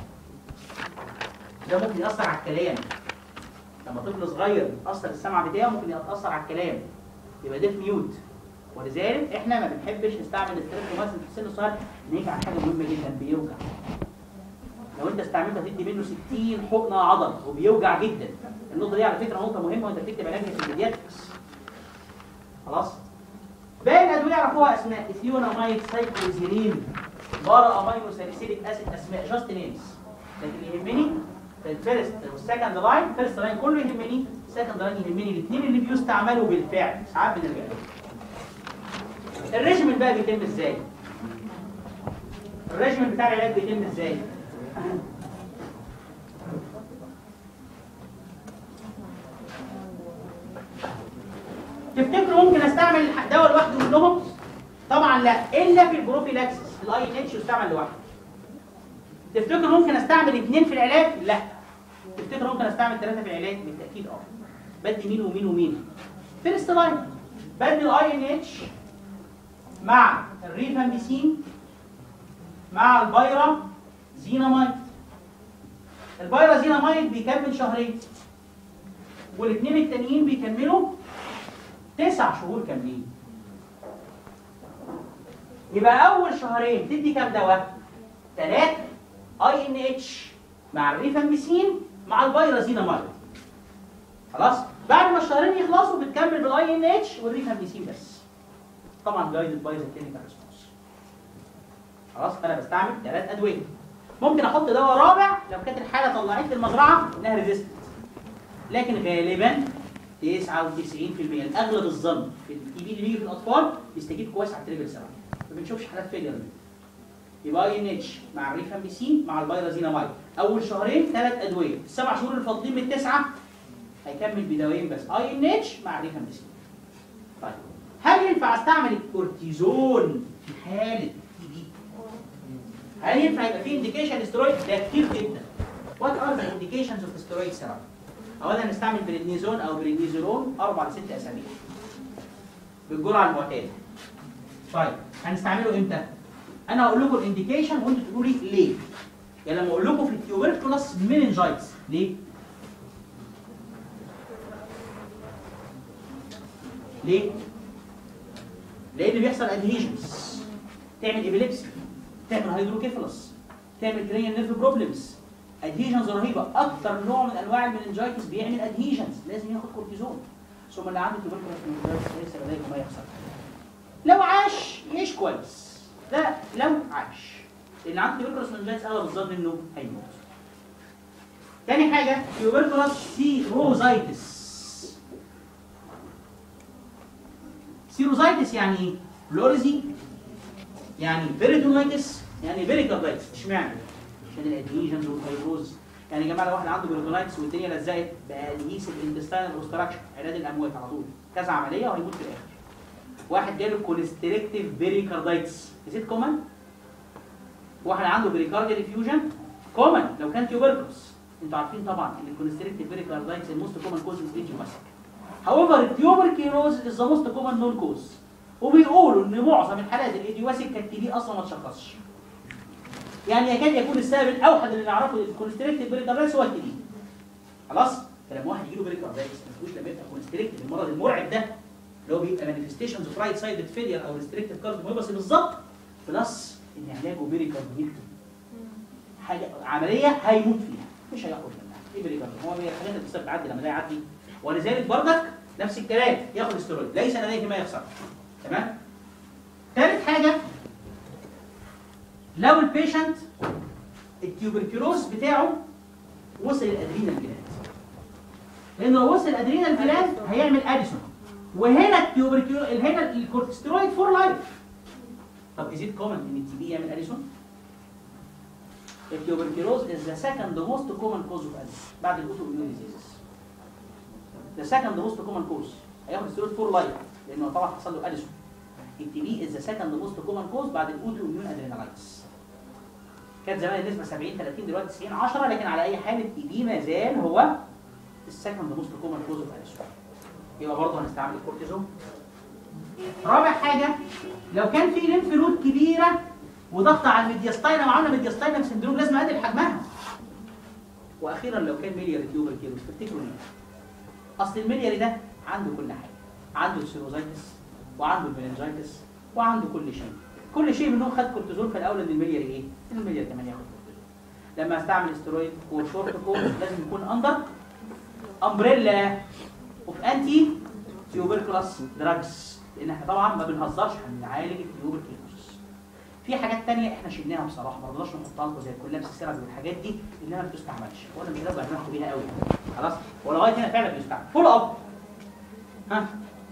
ده ممكن يأثر على الكلام لما طفل صغير يأثر السمع بتاعه ممكن يأثر على الكلام يبقى ده في ميوت ولذلك احنا ما بنحبش نستعمل الستريبتومايسين في السن الصغير نيجي على حاجه مهمه جدا بيوجع لو انت استعملت هتدي منه 60 حقنه عضل وبيوجع جدا النقطه دي على فكره نقطه مهمه وانت بتكتب علاجها في البيدياتريكس خلاص باقي الادويه يعرفوها اسماء اثيونامايد سايكلوزيرين بارا امينو ساليسيليك اسيد اسماء جاست نيمز لكن اللي يهمني في الفيرست والسكند لاين فيرست لاين كله يهمني سكند لاين يهمني الاثنين اللي بيستعملوا بالفعل ساعات بنرجع الريجيمنت بقى بيتم ازاي الريجيمنت بتاع العلاج بيتم ازاي تفتكروا ممكن استعمل دواء لوحده منهم طبعا لا الا في البروفيلاكسس الاي ان اتش يستعمل لوحده تفتكروا ممكن استعمل اثنين في العلاج لا تفتكروا ممكن استعمل ثلاثه في العلاج بالتاكيد اه بدي مين ومين ومين فيرست لاين بدي الاي ان اتش مع الريفامبيسين مع البايرا زينامايد البايرا زينامايد بيكمل شهرين والاثنين التانيين بيكملوا تسع شهور كاملين يبقى اول شهرين تدي كام دواء ثلاثة اي ان اتش مع الريفامبيسين مع البايرازينامايد خلاص بعد ما الشهرين يخلصوا بتكمل بالاي ان اتش والريفامبيسين بس طبعا جايدد باي ذا كلينيكال ريسبونس خلاص فانا بستعمل ثلاث ادويه ممكن احط دواء رابع لو كانت الحاله طلعت لي المزرعه انها ريزيستنت لكن غالبا 99% الاغلب الظن في التي بي اللي بيجي في الاطفال بيستجيب كويس على التريبل 7 ما بنشوفش حالات فيلير منه يبقى اي ان اتش مع الريفامبيسين مع البايرازينامايد اول شهرين ثلاث ادويه السبع شهور اللي فاضلين من التسعه هيكمل بدوايين بس اي ان اتش مع الريفامبيسين طيب هل ينفع استعمل الكورتيزون في حاله تي بي هل ينفع يبقى في انديكيشن سترويد ده كتير جدا وات ار ذا انديكيشنز اوف سترويد ثيرابي اولا نستعمل بريدنيزون او بريدنيزولون اربع لست اسابيع بالجرعه المعتاده طيب هنستعمله امتى انا هقول لكم الانديكيشن وانتوا تقولوا لي ليه يعني لما اقول لكم في التيوبركلوس مينينجايتس ليه ليه لان بيحصل ادهيجنز تعمل ابيليبسي تعمل هيدروكيفالوس تعمل كرينيال نيرف بروبلمز ادهيجنز رهيبه اكتر نوع من انواع المننجايتس بيعمل ادهيجنز لازم ياخد كورتيزون ثم اللي عنده تيوبركلوس مننجايتس ليس لديه ما يحصل لو عاش يعيش كويس لا لو عاش لان عنده تيوبركلوس مننجايتس اغلب الظن انه هيموت تاني حاجه تيوبركلوس سيروزايتس سيروزايتس يعني ايه؟ بلوريزي يعني بيريتونايتس يعني بيريكاردايتس اشمعنى؟ عشان الادهيجنز والفيبروز يعني يا جماعه لو واحد عنده بيريتونايتس والدنيا لزقت بقى ادهيسيف اندستاينال اوبستراكشن علاج الاموات على طول كذا عمليه وهيموت في الاخر واحد جاله كونستريكتيف بيريكاردايتس نسيت كومن واحد عنده بريكارديال افيوجن كومن لو كان تيوبركلوس انتوا عارفين طبعا ان الكونستريكتيف بيريكاردايتس الموست كومن كوز از ايديوباثيك However, tuberculosis is the most common known cause. وبيقولوا ان معظم الحالات الايديواسيك كانت دي اصلا ما تشخصش. يعني يكاد يكون السبب الاوحد اللي نعرفه الكونستريكتيف بريكاردايتس هو التي خلاص؟ فلما واحد يجيله بريكاردايتس ما تقولش لما يبقى كونستريكتيف المرض المرعب ده اللي هو بيبقى مانيفستيشنز اوف رايت سايد فيلير او ريستريكتيف كارديوميوباثي بالظبط بلس ان علاجه بيريكارديوميكتومي حاجه عمليه هيموت فيها مش هيخرج منها ايه بيريكارديوم هو من الحاجات اللي بتصير تعدي لما ده يعدي ولذلك برضك نفس الكلام ياخد استرويد ليس لديه ما يخسر تمام ثالث حاجه لو البيشنت التيوبركلوز بتاعه وصل الادرينال جلاند لانه لو وصل الادرينال جلاند هيعمل اديسون وهنا التيوبركلوز هنا الكورتيسترويد فور لايف طب is it common ان التي بي يعمل اديسون؟ التيوبركلوز is the second most common cause of اديسون بعد الاوتو اميون diseases the second most common cause هياخد ستيرويد فور لايف لانه طبعا حصل له اديسون التي بي is the second most common cause بعد الاوتو اميون ادرينالايتس كانت زمان النسبه 70 30 دلوقتي 90 10 لكن على اي حال التي بي ما زال هو السكند موست كومن كوز اوف اديسون يبقى برضه هنستعمل الكورتيزون رابع حاجه لو كان في ليمف نود كبيره وضغط على الميدياستاينم وعامله ميدياستاينم سندروم لازم اقلل حجمها واخيرا لو كان ميلياري تيوبر كيلوس تفتكروا ليه اصل الميلياري ده عنده كل حاجه عنده السيروزايتس وعنده المننجايتس وعنده كل شيء كل شيء منهم خد كورتيزون في الاول ان الميلياري ايه ان الميلياري كمان ياخد كورتيزون لما استعمل استرويد وشورت كورس لازم يكون اندر امبريلا اوف انتي تيوبركلوس دراجز لان احنا طبعا ما بنهزرش هنعالج التيوبركلوس في حاجات تانية احنا شلناها بصراحه ما رضناش نحطها لكم زي الكولابس سيرابي والحاجات دي انها ما بتستعملش ولا مش لازم ناخد بيها قوي خلاص ولغايه هنا فعلا بيستعمل فول اب ها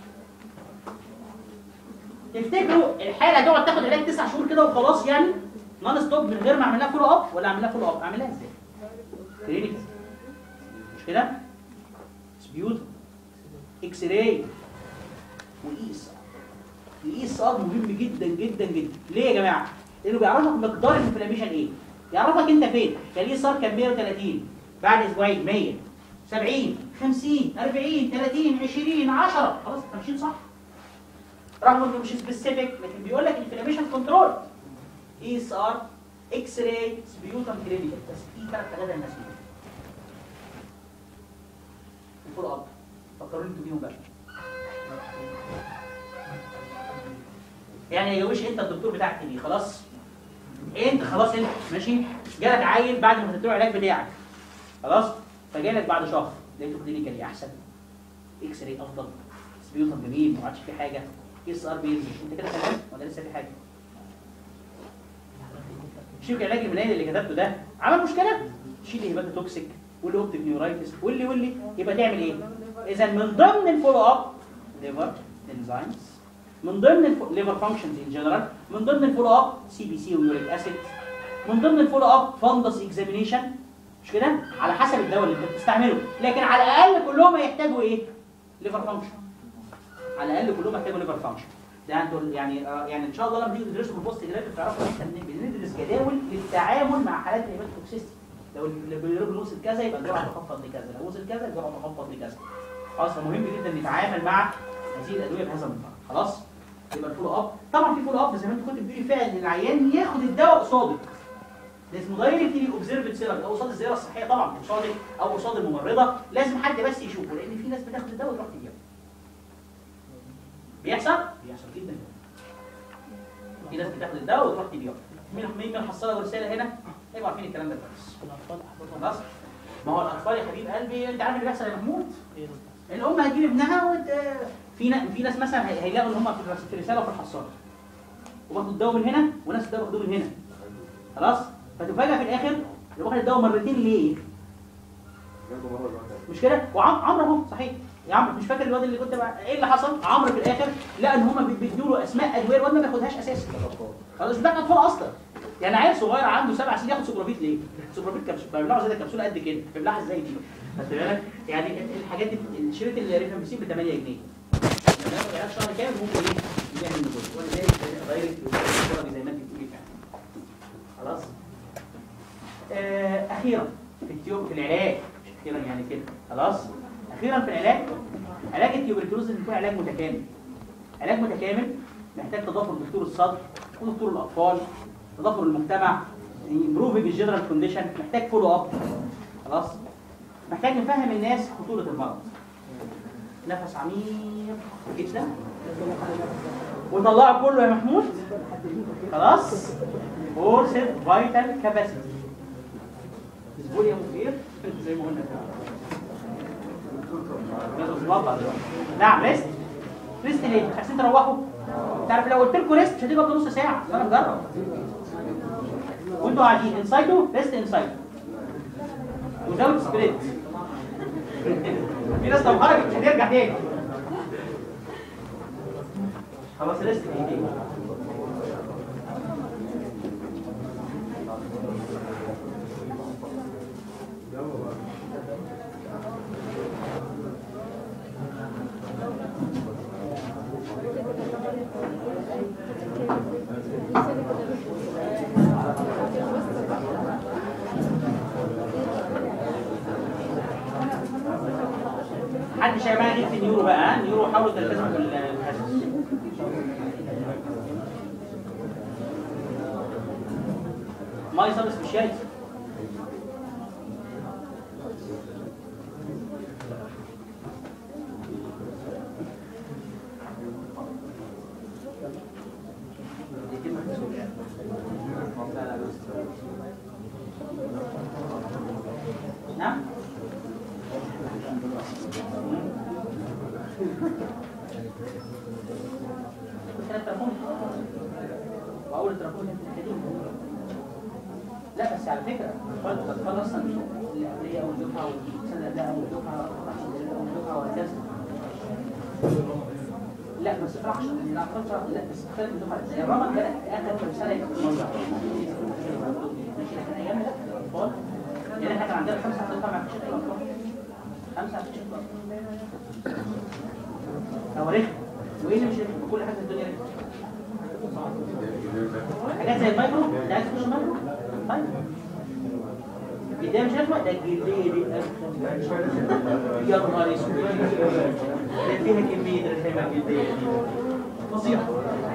تفتكروا الحاله تقعد تاخد علاج تسع شهور كده وخلاص يعني نون ستوب من غير ما اعمل لها فولو اب ولا اعمل لها فولو اب اعملها ازاي كلينيكال مش كده سبيوت اكس راي واي اس ار الاي اس ار مهم جدا جدا جدا ليه يا جماعه لانه بيعرفك مقدار الانفلاميشن ايه يعرفك انت فين كان الاي اس ار كان 130 بعد اسبوعين 100 70 50 40 30 20 10 خلاص 50 صح رغم انه مش سبيسيفيك لكن بيقول لك انفلاميشن كنترول اي اس ار اكس راي سبيوتم كلينيكال بس في ثلاث حاجات الناس فيهم الفول اب فكروني انتوا بيهم بقى يعني ما يجوش انت الدكتور بتاعك تيجي خلاص انت خلاص انت ماشي جالك عيل بعد ما تديله العلاج بتاعك خلاص فجالك بعد شهر لقيته كلينيكالي احسن اكس راي افضل سبيوتم جميل ما عادش في حاجه اس ار بينزل انت كده تمام ولا لسه في حاجه شوف العلاج المنايل اللي كتبته ده عمل مشكله شيل الهيباتو توكسيك واللي اوبتيك نيورايتس واللي واللي يبقى تعمل ايه اذا من ضمن الفولو اب ليفر انزيمز من ضمن الليفر فانكشنز ان جنرال من ضمن الفولو اب سي بي سي ويوريك اسيد من ضمن الفولو اب فندس اكزامينيشن مش كده على حسب الدواء اللي انت بتستعمله لكن على الاقل كلهم هيحتاجوا ايه ليفر فانكشن على الاقل كلهم محتاجوا ليفر فانكشن ده انتوا يعني آه يعني ان شاء الله لما تيجوا تدرسوا في البوست جرافيك تعرفوا ان احنا بندرس جداول للتعامل مع حالات الهيباتوكسيستي لو البيليروبين وصل كذا يبقى الجرعه تخفض لكذا لو وصل كذا الجرعه تخفض لكذا خلاص مهم جدا نتعامل مع هذه الادويه بهذا المنطق خلاص يبقى الفولو اب طبعا في فولو اب زي ما انت كنت بتقولي فعلا ان العيان ياخد الدواء قصادك ده اسمه دايركتلي اوبزرفد سيرابي او قصاد الزياره الصحيه طبعا قصادك او قصاد الممرضه لازم حد بس يشوفه لان في ناس بتاخد الدواء وتروح تبيعه بيحصل؟ بيحصل جدا في ناس بتاخد الدواء وتروح تبيعه مين مين من حصلها رساله هنا؟ هيبقوا عارفين الكلام ده كويس خلاص؟ ما هو الاطفال يا حبيب قلبي انت عارف اللي بيحصل يا محمود؟ الام هتجيب ابنها وت... في نا... في ناس مثلا هي- هيلاقوا ان هم في الرس- في الرساله وفي الحصاله وباخد الدواء من هنا وناس الدواء باخدوه من هنا خلاص؟ فتفاجئ في الاخر اللي واخد الدواء مرتين ليه؟ مش كده وعم عمرو اهو صحيح يا عمرو مش فاكر الواد اللي كنت بقى ايه اللي حصل عمرو في الاخر لقى ان هم بيدوا له اسماء ادويه الواد ما بياخدهاش اساسا خلاص ده اطفال اصلا يعني عيل صغير عنده سبع سنين ياخد سوبرافيت ليه؟ سوبرافيت كبسوله بيبلعوا زي الكبسوله قد كده بيبلعها ازاي دي؟ خدت بالك؟ يعني الحاجات دي شريط الريفامبيسين ب 8 جنيه لما ياخد علاج شهر كامل ممكن ايه؟ يعمل نزول ولذلك دايركت زي ما انت بتقولي فعلا خلاص؟ آه، اخيرا في التيوب في العلاج مش اخيرا يعني كده خلاص اخيرا في العلاج علاج التيوبركلوز لازم يكون علاج متكامل علاج متكامل محتاج تضافر دكتور الصدر ودكتور الاطفال تضافر المجتمع امبروفنج الجنرال كونديشن محتاج فولو اب خلاص محتاج نفهم الناس خطوره المرض نفس عميق جدا وطلعه كله يا محمود خلاص فورسد فايتال كاباسيتي اسبوع يا مدير زي ما قلنا كده لازم تظبط نعم ريست ريست ليه؟ عشان تروحوا تعرف لو قلت لكم ريست مش هتبقى نص ساعه انا مجرب وانتوا قاعدين انسايدو ريست انسايدو وزود سبريت في ناس لو خرجت مش هترجع تاني خلاص ريست بايديك محدش يا جماعه يجيب في نيورو بقى ها نيورو حاولوا تلتزموا بالحصص ماي سب سبيشاليتي نعم كنت التليفون واول التليفون كانت القديم لا بس على فكره برضه الاطفال اصلا اللي قبليه اول دفعه والسنه اللي اول دفعه اول دفعه وهكذا لا ما تفرحش لا فتره لا بس تختلف من دفعه الثانيه الرابعه كانت اخر كام سنه يبقى في الموضوع ماشي لكن ايام لا الاطفال يعني احنا كان عندنا خمسه في الدفعه ما فيش اطفال خمسه ما فيش اطفال هو رخم وايه اللي مش رخم كل حاجه في الدنيا رخم حاجات زي المايكرو انت عايز تخش المايكرو طيب الجلديه مش رخمه ده الجلديه دي أرخم. يا نهار اسود ده فيها كميه رخامه الجلديه دي فظيعه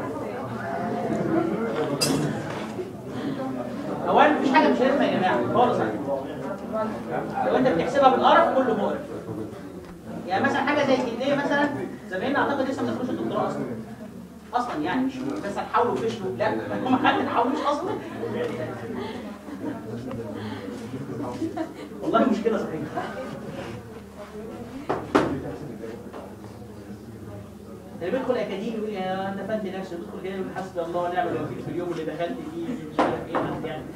اولا مفيش حاجه مش رخمه يا جماعه خالص على فكرة. لو انت بتحسبها بالقرف كله مقرف يعني مثلا حاجه زي الجلديه مثلا زمايلنا اعتقد لسه ما دخلوش الدكتوراه اصلا اصلا يعني مش بس هتحاولوا فشلوا لا هم حتى تحاولوش اصلا والله مشكله صحيحه اللي بيدخل اكاديمي يقول يا انا فنت نفسي بيدخل كده يقول حسبي الله ونعم الوكيل في اليوم اللي دخلت فيه مش عارف ايه بس يعني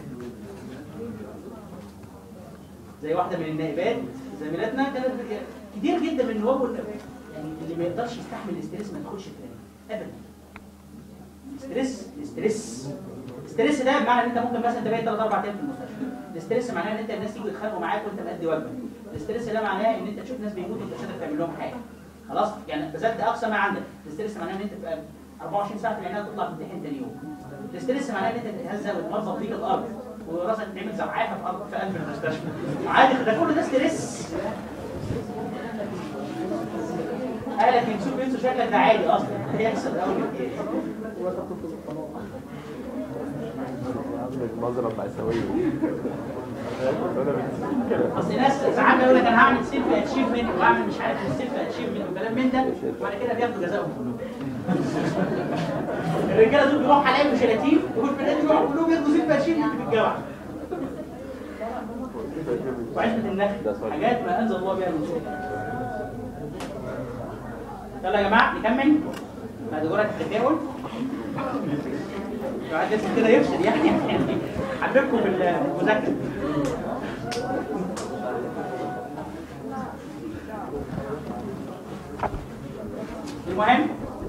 زي واحده من النائبات زميلاتنا كانت بت- كتير جدا من النواب وال- يعني اللي ما يقدرش يستحمل الاستريس ما يدخلش التاني ابدا ستريس ستريس ستريس ده بمعنى ان انت ممكن مثلا تبقى 3 4 ايام في المستشفى الاستريس معناه ان انت الناس تيجي يتخانقوا معاك وانت مأدي واجبك الاستريس ده معناه ان انت تشوف ناس بيموتوا وانت مش قادر تعمل لهم حاجه خلاص يعني بذلت اقصى ما عندك الاستريس معناه ان انت تبقى 24 ساعه في العنايه تطلع تمتحن تاني يوم الاستريس معناه ان انت تتهزق وتمرض بيك الارض وراسك تعمل زعافه في ارض في قلب المستشفى عادي ده كل ده ستريس قالك ينسوك ينسوا شكلك ده عادي اصلا هيحصل اول كتير المزرعة العيسوية اصل ناس ساعات يقول لك انا هعمل سيلف اتشيفمنت واعمل مش عارف السيلف اتشيفمنت وكلام من ده وبعد كده بياخدوا جزاءهم كلهم الرجاله دول بيروحوا حلايب وشلاتين والبنات بيروحوا كلهم ياخدوا سيلف اتشيفمنت في الجامعه وعزبة النخل حاجات ما انزل الله بها من سلطان يلا يا جماعه نكمل بعد جرعه التفاؤل الواحد لسه كده يفصل يعني يعني حبيبكم في المذاكره المهم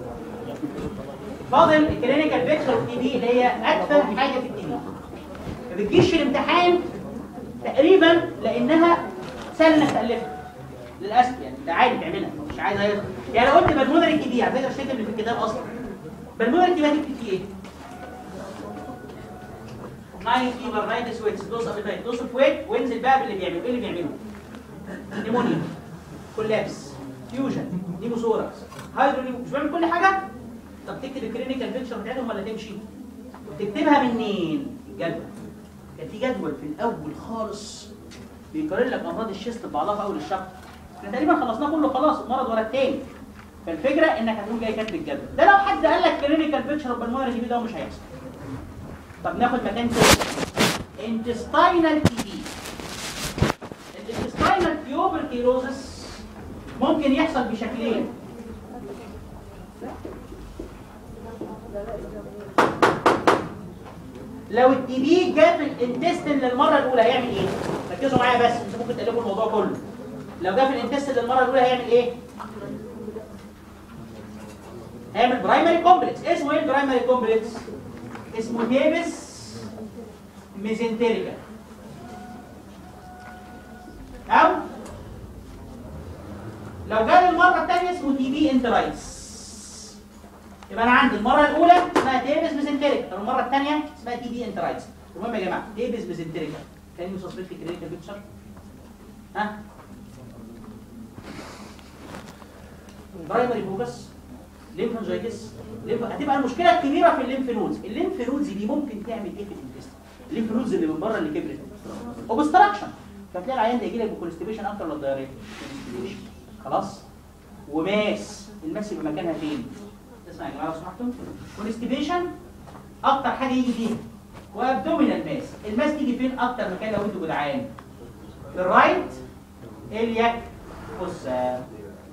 فاضل الكلينيكال بيكتشر تي بي اللي هي ادفع حاجه في التي بي ما بتجيش الامتحان تقريبا لانها سهل انك تالفها للاسف يعني ده عادي تعملها مش عايز أي... يعني لو قلت بالمونري تي بي على فكره مش هتكتب اللي في الكتاب اصلا بالمونري تي بي هتكتب فيه ايه؟ ناين فيبر ناين سويتس دوس ابيتايت دوس فويت وانزل بقى باللي بيعمله ايه اللي بيعمله؟ نيمونيا كولابس فيوجن نيموثوركس هايدروليو مش بعمل كل حاجه طب تكتب الكلينيكال بيكتشر بتاعتهم ولا تمشي؟ وتكتبها منين؟ جدول كان في جدول في الاول خالص بيقارن لك امراض الشيست ببعضها في اول الشهر احنا تقريبا خلصناه كله خلاص المرض ولا التاني فالفكره انك هتقوم جاي كاتب الجدول ده لو حد قال لك كلينيكال بيكتشر اوف بالمونري تي بي ده مش هيحصل طب ناخد مكان تاني انتستاينال تي بي الانتستاينال تيوبركيلوزس ممكن يحصل بشكلين لو التي بي جاب الانتستين للمره الاولى هيعمل ايه؟ ركزوا معايا بس مش ممكن تقلبوا الموضوع كله لو جاب الانتستين للمره الاولى هيعمل ايه؟ هيعمل برايمري كومبلكس اسمه ايه البرايمري كومبلكس؟ اسمه ديبس ميزنتريكا او لو جاب المره الثانيه اسمه تي بي انترايتس يبقى انا عندي المره الاولى اسمها ديبس ميزنتريكا المره الثانيه اسمها تي بي انترايتس المهم يا جماعه ديبس ميزنتريكا كان يو سسبكت كلينيكال بيكتشر ها برايمري فوكس ليمفانجيتس ليمف... هتبقى المشكله الكبيره في الليمف نودز الليمف نودز دي ممكن تعمل ايه في الانتستين الليمف نودز اللي من بره اللي كبرت اوبستراكشن فتلاقي العيان ده يجي لك بكونستيبيشن اكتر ولا الدايريه خلاص وماس الماس يبقى مكانها فين اسمع يا جماعه لو سمحتوا كونستيبيشن اكتر حاجه يجي فيها وابدومينال ماس الماس تيجي فين اكتر مكان لو انتوا جدعان في الرايت الياك فوسا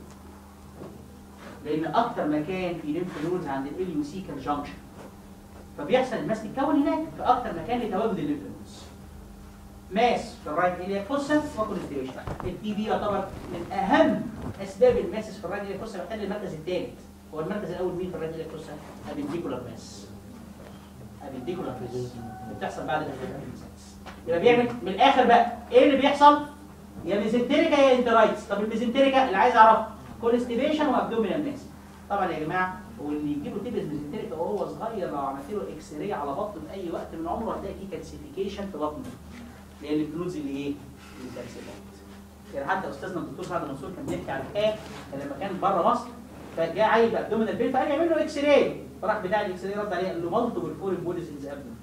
لان اكتر مكان في ليمف نودز عند الاليوسيكال جانكشن فبيحصل الماس تتكون هناك في اكتر مكان لتواجد الليمف نودز ماس في الرايت الياك فوسا وكونستيبيشن التي بي يعتبر من اهم اسباب الماسس في الرايت الياك فوسا محتل المركز الثالث هو المركز الاول مين في الرايت الياك فوسا ابيديكولار ماس ابيديكولار ماس بتحصل بعد الانفكشن يبقى بيعمل من الاخر بقى ايه اللي بيحصل يا ميزنتريكا يا انترايتس طب الميزنتريكا اللي عايز اعرفها كونستيبيشن وابدومينال ماس طبعا يا جماعه واللي يجيله تيبس ميزنتريكا وهو صغير لو عملت له اكس راي على بطنه في اي وقت من عمره هتلاقي فيه كالسيفيكيشن في بطنه لان الفلوس اللي ايه؟ اللي كالسيفيكت يعني حتى استاذنا الدكتور سعد منصور كان بيحكي على الحكايه لما كان بره مصر فجاء عيل بابدومينال بين فقال يعمل له اكس راي فراح بتاع الاكس راي رد عليه قال له مالتيبل فورين بوليس ان ذا ابدومين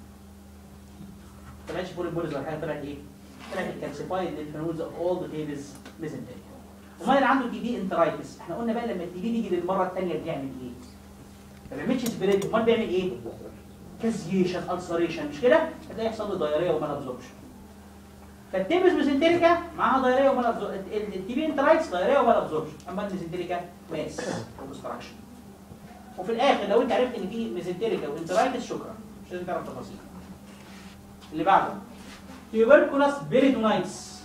طلعتش فورين بوليس ولا حاجه طلعت ايه؟ طلعت الكالسيفايد للفنودز اوف اول ذا تيبس ميزنتريكا امال اللي عنده تي بي انترايتس احنا قلنا بقى لما التي بي يجي للمره الثانيه بيعمل ايه؟ ما بيعملش سبريد امال بيعمل ايه؟ كازيشن السريشن مش كده؟ هتلاقي يحصل له دايريه ومال ابزوربشن فالتيبس ميزنتريكا معاها دايريه ومال ابزوربشن التي بي انترايتس دايريه ومال ابزوربشن اما الميزنتريكا ماس وبستراكشن وفي الاخر لو انت عرفت ان في ميزنتريكا وانترايتس شكرا مش لازم تعرف تفاصيل اللي بعده تيوبركولاس بيريتونايتس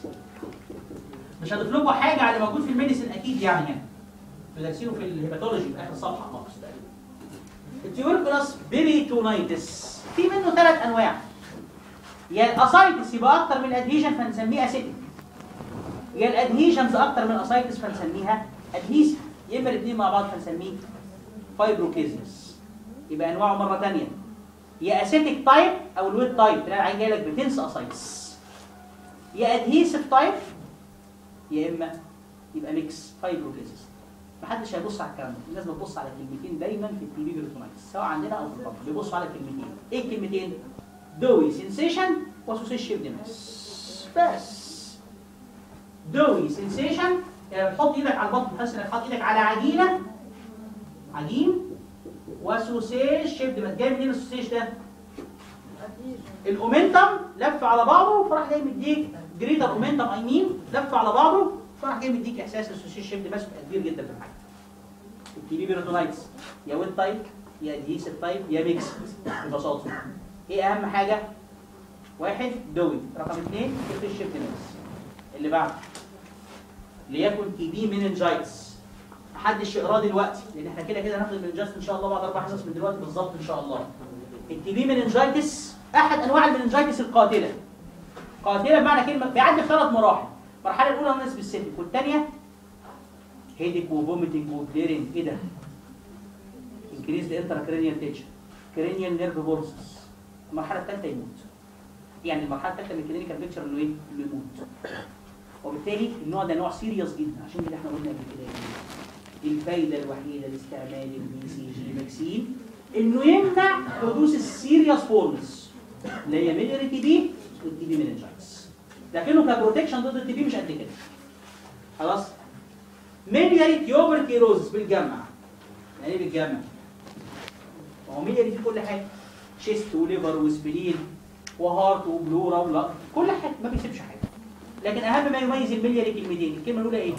مش هضيف لكم حاجه على اللي موجود في الميديسن اكيد يعني هنا بترسيله في الهيباتولوجي في اخر صفحه ناقص تقريبا التيوبركولاس بيريتونايتس في منه ثلاث انواع يا الاسايتس يبقى اكتر من الادهيجن فنسميه اسيتيك يا الادهيجنز اكتر من الاسايتس فنسميها ادهيسيف يا اما الاثنين مع بعض فنسميه فايبروكيزيوس يبقى انواعه مره ثانيه يا اسيتيك تايب او الويت تايب تلاقي العين جاي لك بتنسى اسايتس يا ادهيسيف تايب يا اما يبقى ميكس فايبروكيزيس محدش هيبص على الكلام ده الناس بتبص على كلمتين دايما في التي بي بيرتونايتس سواء عندنا او في البطن بيبصوا على كلمتين ايه الكلمتين دوي سensation وسوسيشن ديمس بس دوي سensation يعني تحط ايدك على البطن تحس انك حاطط ايدك على عجينه عجين وسوسيج شيب ديمس جاي منين السوسيج ده الاومنتم لف على بعضه فراح جاي مديك جريتر اومنتم اي مين لف على بعضه فراح جاي مديك احساس السوسيج شيب ديمس كبير جدا في الحجم التي بي بيرتونايتس يا ويت تايب يا ادهيسيف تايب يا ميكس ببساطه ايه اهم حاجه واحد دوي رقم اثنين سوسيج شيب ديمس اللي بعده ليكن تي بي مننجايتس محدش يقراه دلوقتي لان احنا كده كده هناخد المننجايتس ان شاء الله بعد اربع حصص من دلوقتي بالظبط ان شاء الله التي بي مننجايتس احد انواع المننجايتس القاتله قاتله بمعنى كلمه بيعدي في ثلاث مراحل المرحله الاولى نسبه السيتك والثانيه هيدك وفوميتنج وبليرنج ايه ده انكريز انترا كرينيال تنشن كرينيال نيرف بورسس المرحله الثالثه يموت يعني المرحله الثالثه من الكلينيكال بيكتشر انه ايه انه يموت وبالتالي النوع ده نوع سيريس جدا عشان كده احنا قلنا قبل كده إيه؟ الفايده الوحيده لاستعمال البي سي جي فاكسين انه يمنع حدوث السيريس فورمز اللي هي ميلري تي بي والتي بي مننجايتس لكنه كبروتكشن ضد التي بي مش قد كده خلاص ملياري تيوبركيروزس بالجمع يعني ايه بالجمع؟ ما هو ملياري في كل حاجه شيست وليفر وسبلين وهارت وبلورا ولا كل حاجه ما بيسيبش حاجه لكن اهم ما يميز الملياري كلمتين الكلمه الاولى ايه؟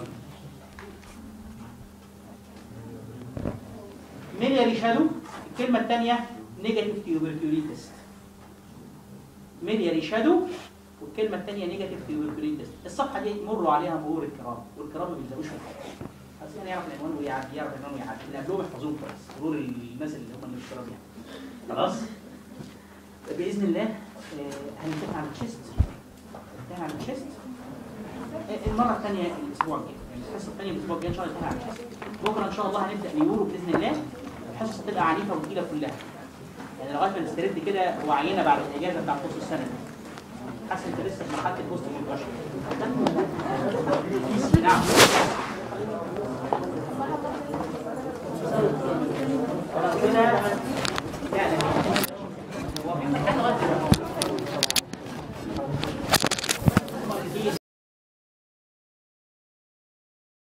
ملياري شادو الكلمه الثانيه نيجاتيف تيوبركيوليتس ملياري شادو والكلمه الثانيه نيجاتيف تيوبركيوليتس الصفحه دي مروا عليها مرور الكرام والكرام ما بيلزقوش في الحاجه عشان يعرف العنوان ويعدي يعرف العنوان ويعدي اللي قبلهم يحفظوهم كويس مرور الناس اللي هم اللي مش كرام يعني خلاص باذن الله آه، هنتفق على التشيست هنتفق على التشيست آه، المره الثانيه الاسبوع الجاي يعني الحصه الثانيه الاسبوع الجاي ان شاء الله نتفق على التشيست بكره ان شاء الله هنبدا نيورو باذن الله الحصص هتبقى عنيفه وتقيله كلها يعني لغايه ما نسترد كده وعينا بعد الاجازه بتاع نص السنه دي حاسس انت لسه في مرحله البوست كونكشن نعم